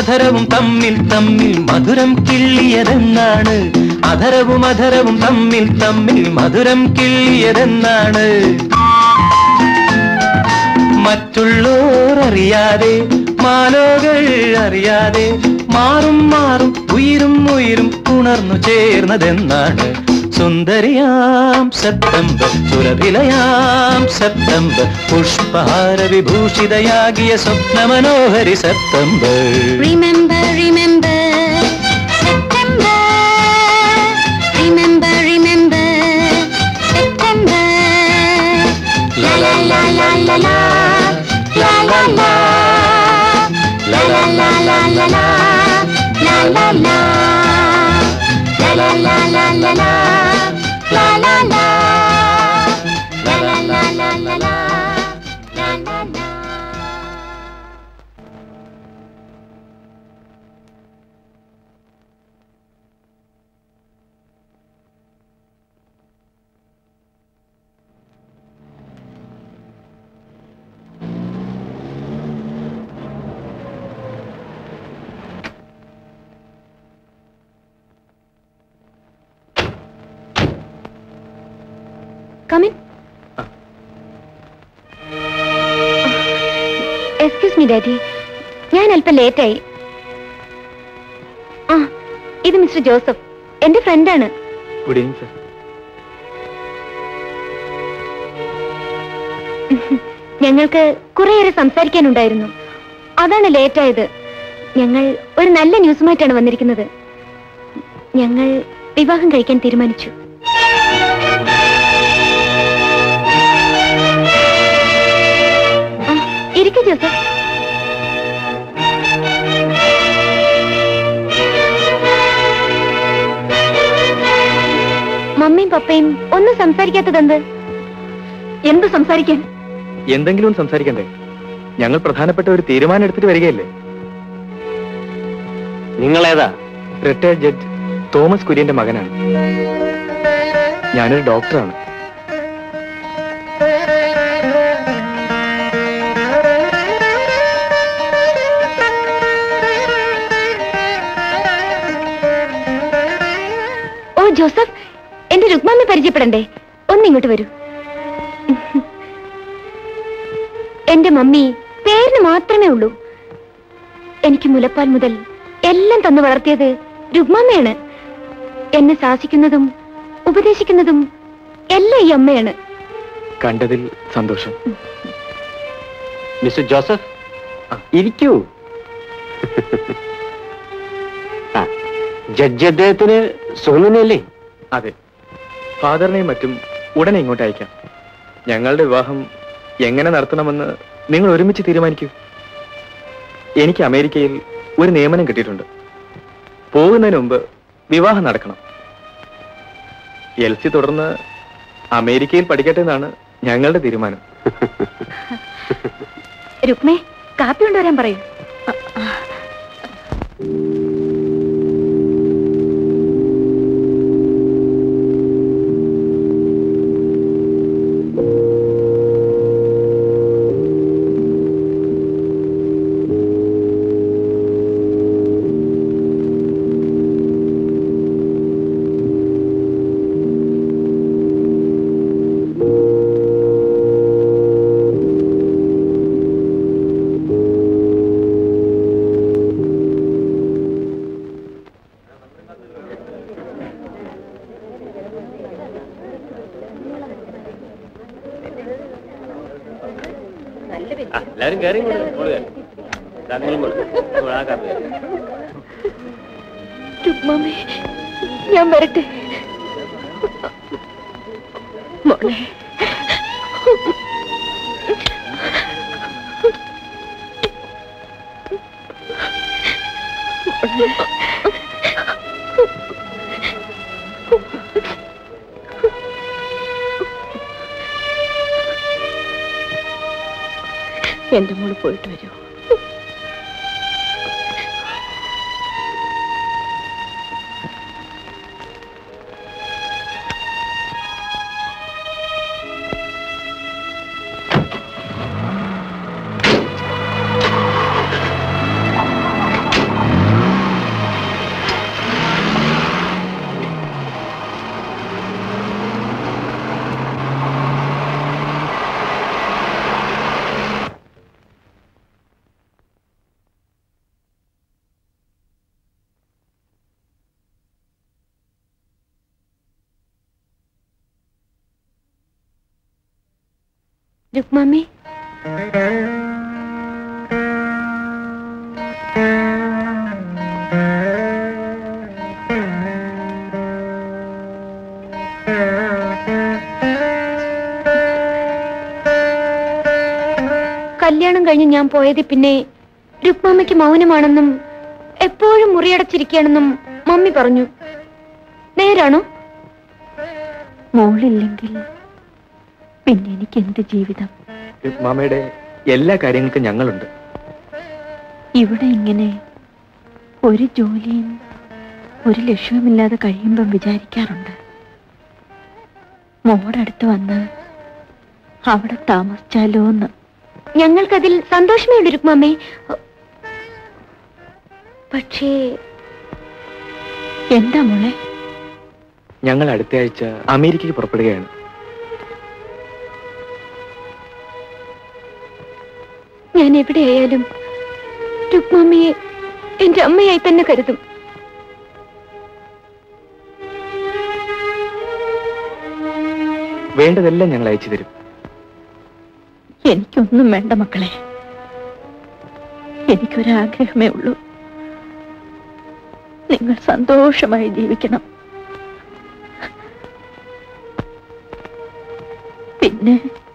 അധരവും തമ്മിൽ തമ്മിൽ മധുരം കിള്ളിയതെന്നാണ് അധരവും അധരവും തമ്മിൽ തമ്മിൽ മധുരം കിള്ളിയതെന്നാണ് മറ്റുള്ളോർ അറിയാതെ മാലോകൾ അറിയാതെ മാറും മാറും ഉയരും ഉയരും ഉണർന്നു ചേർന്നതെന്നാണ് സുന്ദരിയാം സെപ്റ്റംബർ സുരഭിലയാം സെപ്റ്റംബർ പുഷ്പഹാര വിഭൂഷിതയാകിയ സ്വപ്നമനോഹരി September Remember, remember, September. Remember, remember, September. La la la la la la, la la la, la la la la la la, la la la, la la la la la la, la la la, la la la la la la, la la la. Come in excuse me daddy ഞാൻ അല്പം ലേറ്റായി ആ ഇത് mister Joseph എന്റെ ഫ്രണ്ടാണ് good evening sir ഞങ്ങൾക്ക് കുറേയേറെ സംസാരിക്കാനുണ്ടായിരുന്നു അതാണ് ലേറ്റായത് ഞങ്ങൾ ഒരു നല്ല ന്യൂസുമായിട്ടാണ് വന്നിരിക്കുന്നത് ഞങ്ങൾ വിവാഹം കഴിക്കാൻ തീരുമാനിച്ചു ആ, ഇരിക്കൂ ജോസഫ് മമ്മിയും പപ്പയും ഒന്നും സംസാരിക്കാത്തതെന്ത് എന്ത് സംസാരിക്കാൻ എന്തെങ്കിലും ഒന്ന് സംസാരിക്കണ്ടേ ഞങ്ങൾ പ്രധാനപ്പെട്ട ഒരു തീരുമാനം എടുത്തിട്ട് വരികയല്ലേ നിങ്ങളേതാ റിട്ടയർഡ് ജഡ്ജ് തോമസ് കുര്യന്റെ മകനാണ് ഞാനൊരു ഡോക്ടറാണ് ഓ ജോസഫ് എന്റെ രുക്മാമ്മ പരിചയപ്പെടണ്ടേ ഒന്നിങ്ങോട്ട് വരൂ എന്റെ മമ്മി പേരിന് മാത്രമേ ഉള്ളൂ എനിക്ക് മുലപ്പാൽ മുതൽ എല്ലാം തന്നു വളർത്തിയത് രുക്മാമ്മയാണ് എന്നെ ശാസിക്കുന്നതും ഉപദേശിക്കുന്നതും എല്ലാം ഈ അമ്മയാണ് കണ്ടതിൽ സന്തോഷം മിസ്റ്റർ ജോസഫ് ഇരിക്കൂ ആ, ജഡ്ജി അദ്ദേഹത്തിന് സുഖമല്ലേ അതെ ഫാദറിനെയും മറ്റും ഉടനെ ഇങ്ങോട്ട് അയക്കാം ഞങ്ങളുടെ വിവാഹം എങ്ങനെ നടത്തണമെന്ന് നിങ്ങൾ ഒരുമിച്ച് തീരുമാനിക്കൂ എനിക്ക് അമേരിക്കയിൽ ഒരു നിയമനം കിട്ടിയിട്ടുണ്ട് പോകുന്നതിന് മുമ്പ് വിവാഹം നടക്കണം എൽ സി തുടർന്ന് അമേരിക്കയിൽ പഠിക്കട്ടെ എന്നാണ് ഞങ്ങളുടെ തീരുമാനം രുക്മേ കാപ്പി കൊണ്ടുവരാൻ പറയൂ എല്ലാരും കയറി രുക്മാമേ ഞാൻ വരട്ടെ മോളെ എന്റെ മോള് പോയിട്ട് വരൂ രുക്മാമി കല്യാണം കഴിഞ്ഞ് ഞാൻ പോയത് പിന്നെ രുക്മാമ്മയ്ക്ക് മൗനമാണെന്നും എപ്പോഴും മുറിയടച്ചിരിക്കുകയാണെന്നും മമ്മി പറഞ്ഞു നേരാണോ മോളില്ലെങ്കിൽ പിന്നെ എനിക്ക് എന്ത് ജീവിതം മാമയുടെ എല്ലാ കാര്യങ്ങൾക്കും ഞങ്ങളുണ്ട് ഇവിടെ ഇങ്ങനെ ഒരു ജോലിയും ഒരു ലക്ഷ്യവുമില്ലാതെ കഴിയുമ്പം വിചാരിക്കാറുണ്ട് മോടടുത്ത് വന്ന് അവിടെ താമസിച്ചാലോ എന്ന് ഞങ്ങൾക്കതിൽ സന്തോഷമേ ഉള്ളൂ രുക്മാമ്മേ പക്ഷേ എന്താ മോളെ ഞങ്ങൾ അടുത്ത ആഴ്ച അമേരിക്കയ്ക്ക് പുറപ്പെടുകയാണ് ഞാൻ എവിടെയായാലും രുക്മാമ്മയെ എന്റെ അമ്മയായി തന്നെ കരുതും വേണ്ടതെല്ലാം ഞങ്ങൾ അയച്ചു തരും എനിക്കൊന്നും വേണ്ട മക്കളെ എനിക്കൊരാഗ്രഹമേ ഉള്ളൂ നിങ്ങൾ സന്തോഷമായി ജീവിക്കണം പിന്നെ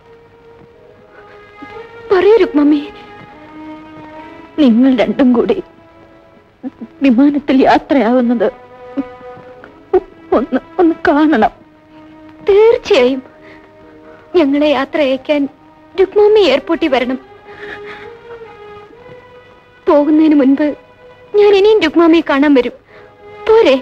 പറയൂ രുക്മാമ്മേ നിങ്ങൾ രണ്ടും കൂടി വിമാനത്തിൽ യാത്രയാവുന്നത് ഒന്ന് ഒന്ന് കാണണം തീർച്ചയായും ഞങ്ങളെ യാത്ര അയക്കാൻ രുക്മാമ്മ എയർപോർട്ടിൽ വരണം പോകുന്നതിന് മുൻപ് ഞാൻ ഇനിയും രുക്മാമ്മയെ കാണാൻ വരും പോരെ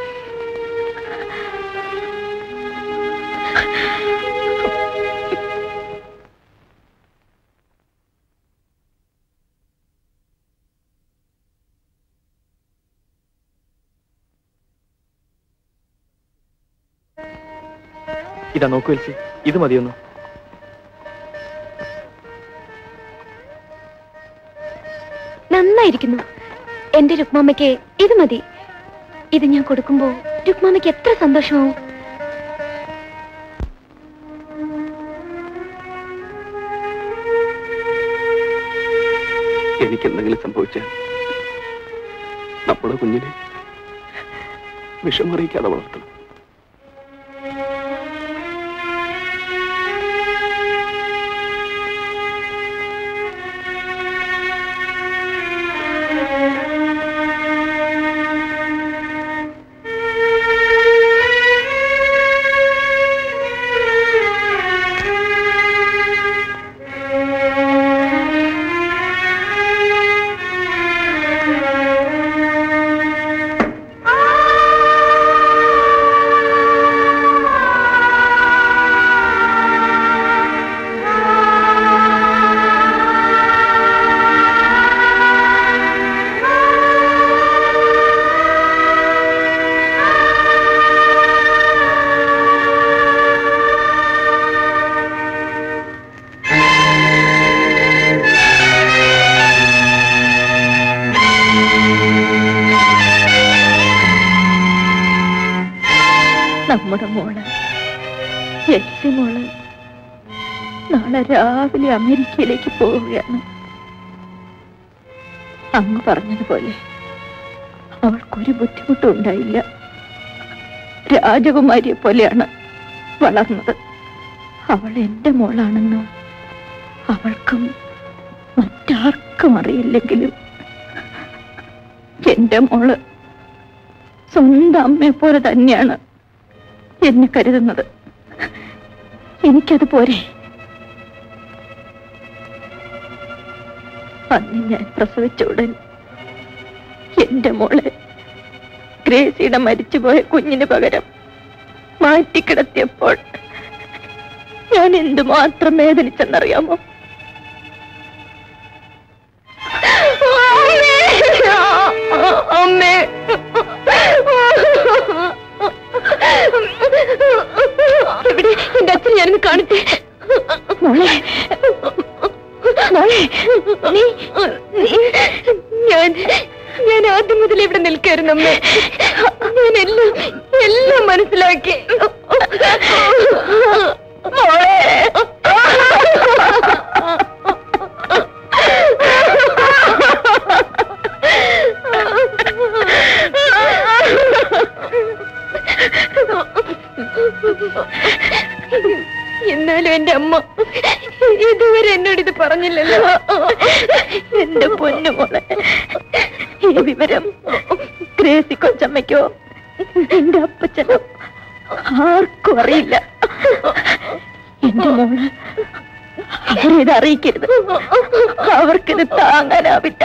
ഇതാ നോക്കൂ എൽസി ഇത് മതിയൊന്നു നന്നായിരിക്കുന്നു എന്റെ രുക്മാമ്മയ്ക്ക് ഇത് മതി ഇത് ഞാൻ കൊടുക്കുമ്പോ രുക്മാമ്മയ്ക്ക് എത്ര സന്തോഷമാവും എനിക്ക് എന്തെങ്കിലും സംഭവിച്ചാൽ നമ്മുടെ കുഞ്ഞിനെ വിഷമറിയിക്കാതെ വളർത്തണം നമ്മുടെ മോള് എൽസി മോള് നാളെ രാവിലെ അമേരിക്കയിലേക്ക് പോവുകയാണ് അങ്ങ് പറഞ്ഞതുപോലെ അവൾക്കൊരു ബുദ്ധിമുട്ടും ഉണ്ടായില്ല രാജകുമാരിയെ പോലെയാണ് വളർന്നത് അവൾ എന്റെ മോളാണെന്ന് അവൾക്കും മറ്റാർക്കും അറിയില്ലെങ്കിലും എന്റെ മോള് സ്വന്തം അമ്മയെ പോലെ തന്നെയാണ് എന്നെ കരുതുന്നത് എനിക്കത് പോരെ അന്ന് ഞാൻ പ്രസവിച്ച ഉടൻ എന്റെ മോളെ ഗ്രേസിയുടെ മരിച്ചുപോയ കുഞ്ഞിന് പകരം മാറ്റിക്കിടത്തിയപ്പോൾ ഞാൻ എന്തുമാത്രം വേദനിച്ചെന്നറിയാമോ അമ്മേ എവിടെ എന്റെ അച്ഛൻ ഞാനൊന്ന് കാണിച്ചേ മോളെ മോളെ നീ നീ- ഞാൻ ഞാൻ ആദ്യം മുതൽ ഇവിടെ നിൽക്കായിരുന്നു അമ്മേ ഞാൻ എല്ലാം എല്ലാം മനസ്സിലാക്കി മോളെ എന്നാലും എന്റെ അമ്മ ഇതുവരെ എന്നോട് ഇത് പറഞ്ഞില്ലല്ലോ എന്റെ പൊന്നു മോളെ ഈ വിവരം ഗ്രേസി കൊച്ചമ്മയ്ക്കോ എന്റെ അപ്പച്ചനോ ആർക്കും അറിയില്ല എന്റെ മോള് അവരിത് അറിയിക്കരുത് അവർക്കിത് താങ്ങാനാവില്ല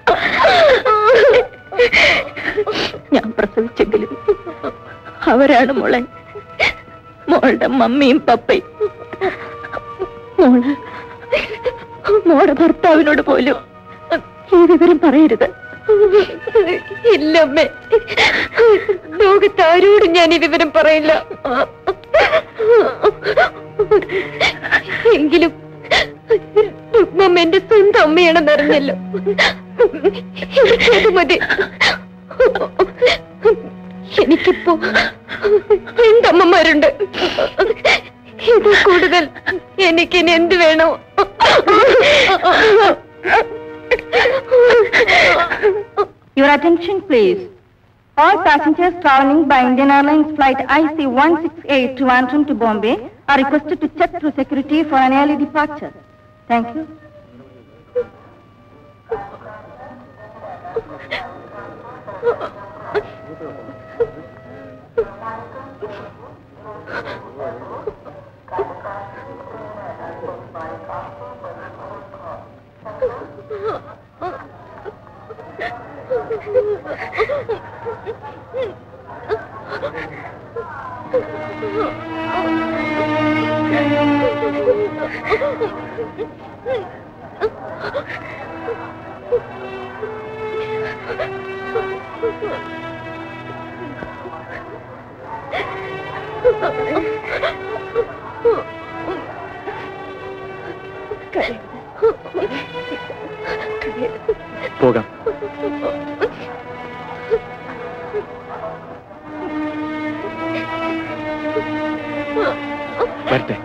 ഞാൻ പ്രസവിച്ചെങ്കിലും അവരാണ് മോളെ മോളുടെ മമ്മിയും പപ്പയും മോള് മോളുടെ ഭർത്താവിനോട് പോലും ഈ വിവരം പറയരുത് ഇല്ലമ്മേ ലോകത്ത് ആരോടും ഞാൻ ഈ വിവരം പറയില്ല എങ്കിലും രുക്മമ്മ എന്റെ സ്വന്തം അമ്മയാണെന്ന് അറിഞ്ഞല്ലോ അത് മതി എനിക്കിപ്പോ രണ്ടമ്മമാരുണ്ട് ഇത് കൂടുതൽ എനിക്കിനി എന്ത് വേണോ Your attention, please. All passengers traveling by Indian Airlines flight IC168 Trivandrum to Bombay are requested to check through security for an early departure. Thank you. പോകാം വരട്ടെ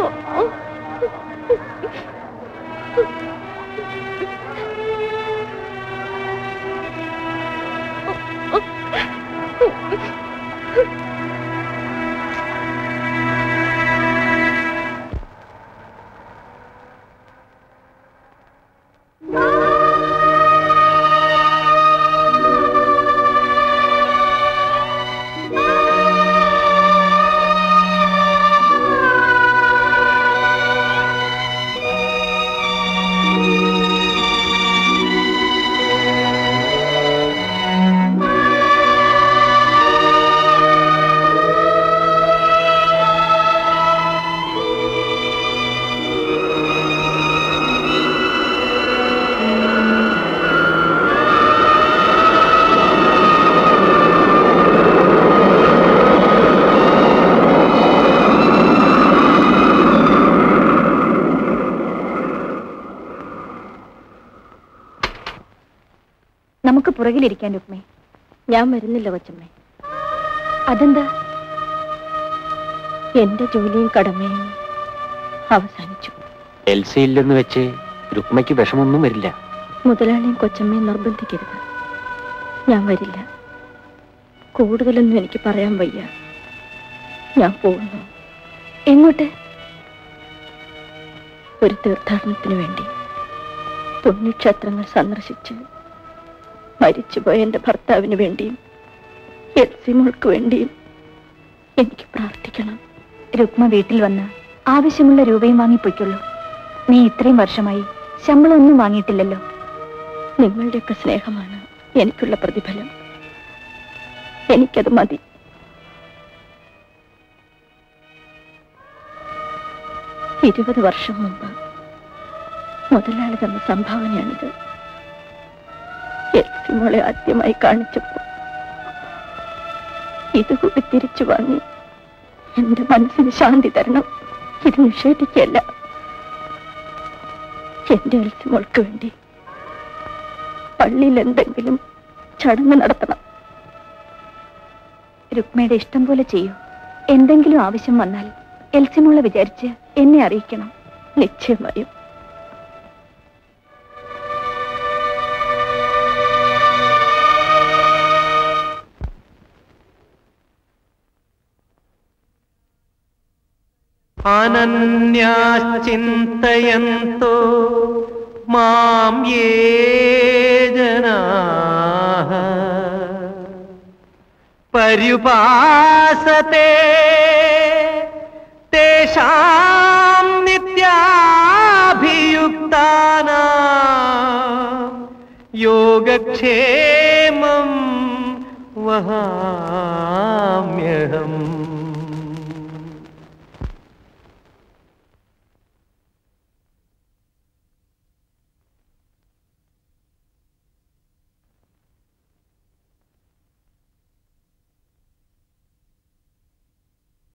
നമുക്ക് പുറകിലിരിക്കാൻ രുക്മേ ഞാൻ വരുന്നില്ല കൊച്ചമ്മേ അതെന്താ എന്റെ ജോലിയും കടമയും അവസാനിച്ചു എൽസി ഇല്ലെന്ന് വെച്ച് രുക്മയ്ക്ക് വിഷമൊന്നും വരില്ല മുതലാളിയും കൊച്ചമ്മയും നിർബന്ധിക്കരുത് ഞാൻ വരില്ല കൂടുതലൊന്നും എനിക്ക് പറയാൻ വയ്യ ഞാൻ പോകുന്നു എങ്ങോട്ട് ഒരു തീർത്ഥാടനത്തിന് വേണ്ടി പുണ്യക്ഷേത്രങ്ങൾ സന്ദർശിച്ച് മരിച്ചുപോയ എന്റെ ഭർത്താവിന് വേണ്ടിയും എൽസിമോൾക്ക് വേണ്ടിയും എനിക്ക് പ്രാർത്ഥിക്കണം രുക്മ വീട്ടിൽ വന്ന് ആവശ്യമുള്ള രൂപയും വാങ്ങിപ്പോയിക്കുള്ളൂ നീ ഇത്രയും വർഷമായി ശമ്പളം ഒന്നും വാങ്ങിയിട്ടില്ലല്ലോ നിങ്ങളുടെയൊക്കെ സ്നേഹമാണ് എനിക്കുള്ള പ്രതിഫലം എനിക്കത് മതി ഇരുപത് വർഷം മുമ്പ് മുതലാളി തന്ന സംഭാവനയാണിത് എൽസി മോളെ ആദ്യമായി കാണിച്ചപ്പോൾ ഇതുകൂടി തിരിച്ചു വാങ്ങി എന്റെ മനസ്സിന് ശാന്തി തരണം ഇത് നിഷേധിക്കല്ല എന്റെ എൽസി മോൾക്ക് വേണ്ടി പള്ളിയിൽ എന്തെങ്കിലും ചടങ്ങ് നടത്തണം രുക്മയുടെ ഇഷ്ടം പോലെ ചെയ്യൂ എന്തെങ്കിലും ആവശ്യം വന്നാൽ എൽസിമുള്ള വിചാരിച്ച് എന്നെ അറിയിക്കണം നിശ്ചയമായും അനന്യാശ്ചിന്തയന്തോ മാം യേ ജനാഃ പര്യുപാസത്തെ തേഷാം നിത്യാഭിയുക്താനാം യോഗക്ഷേമം വഹാമ്യഹം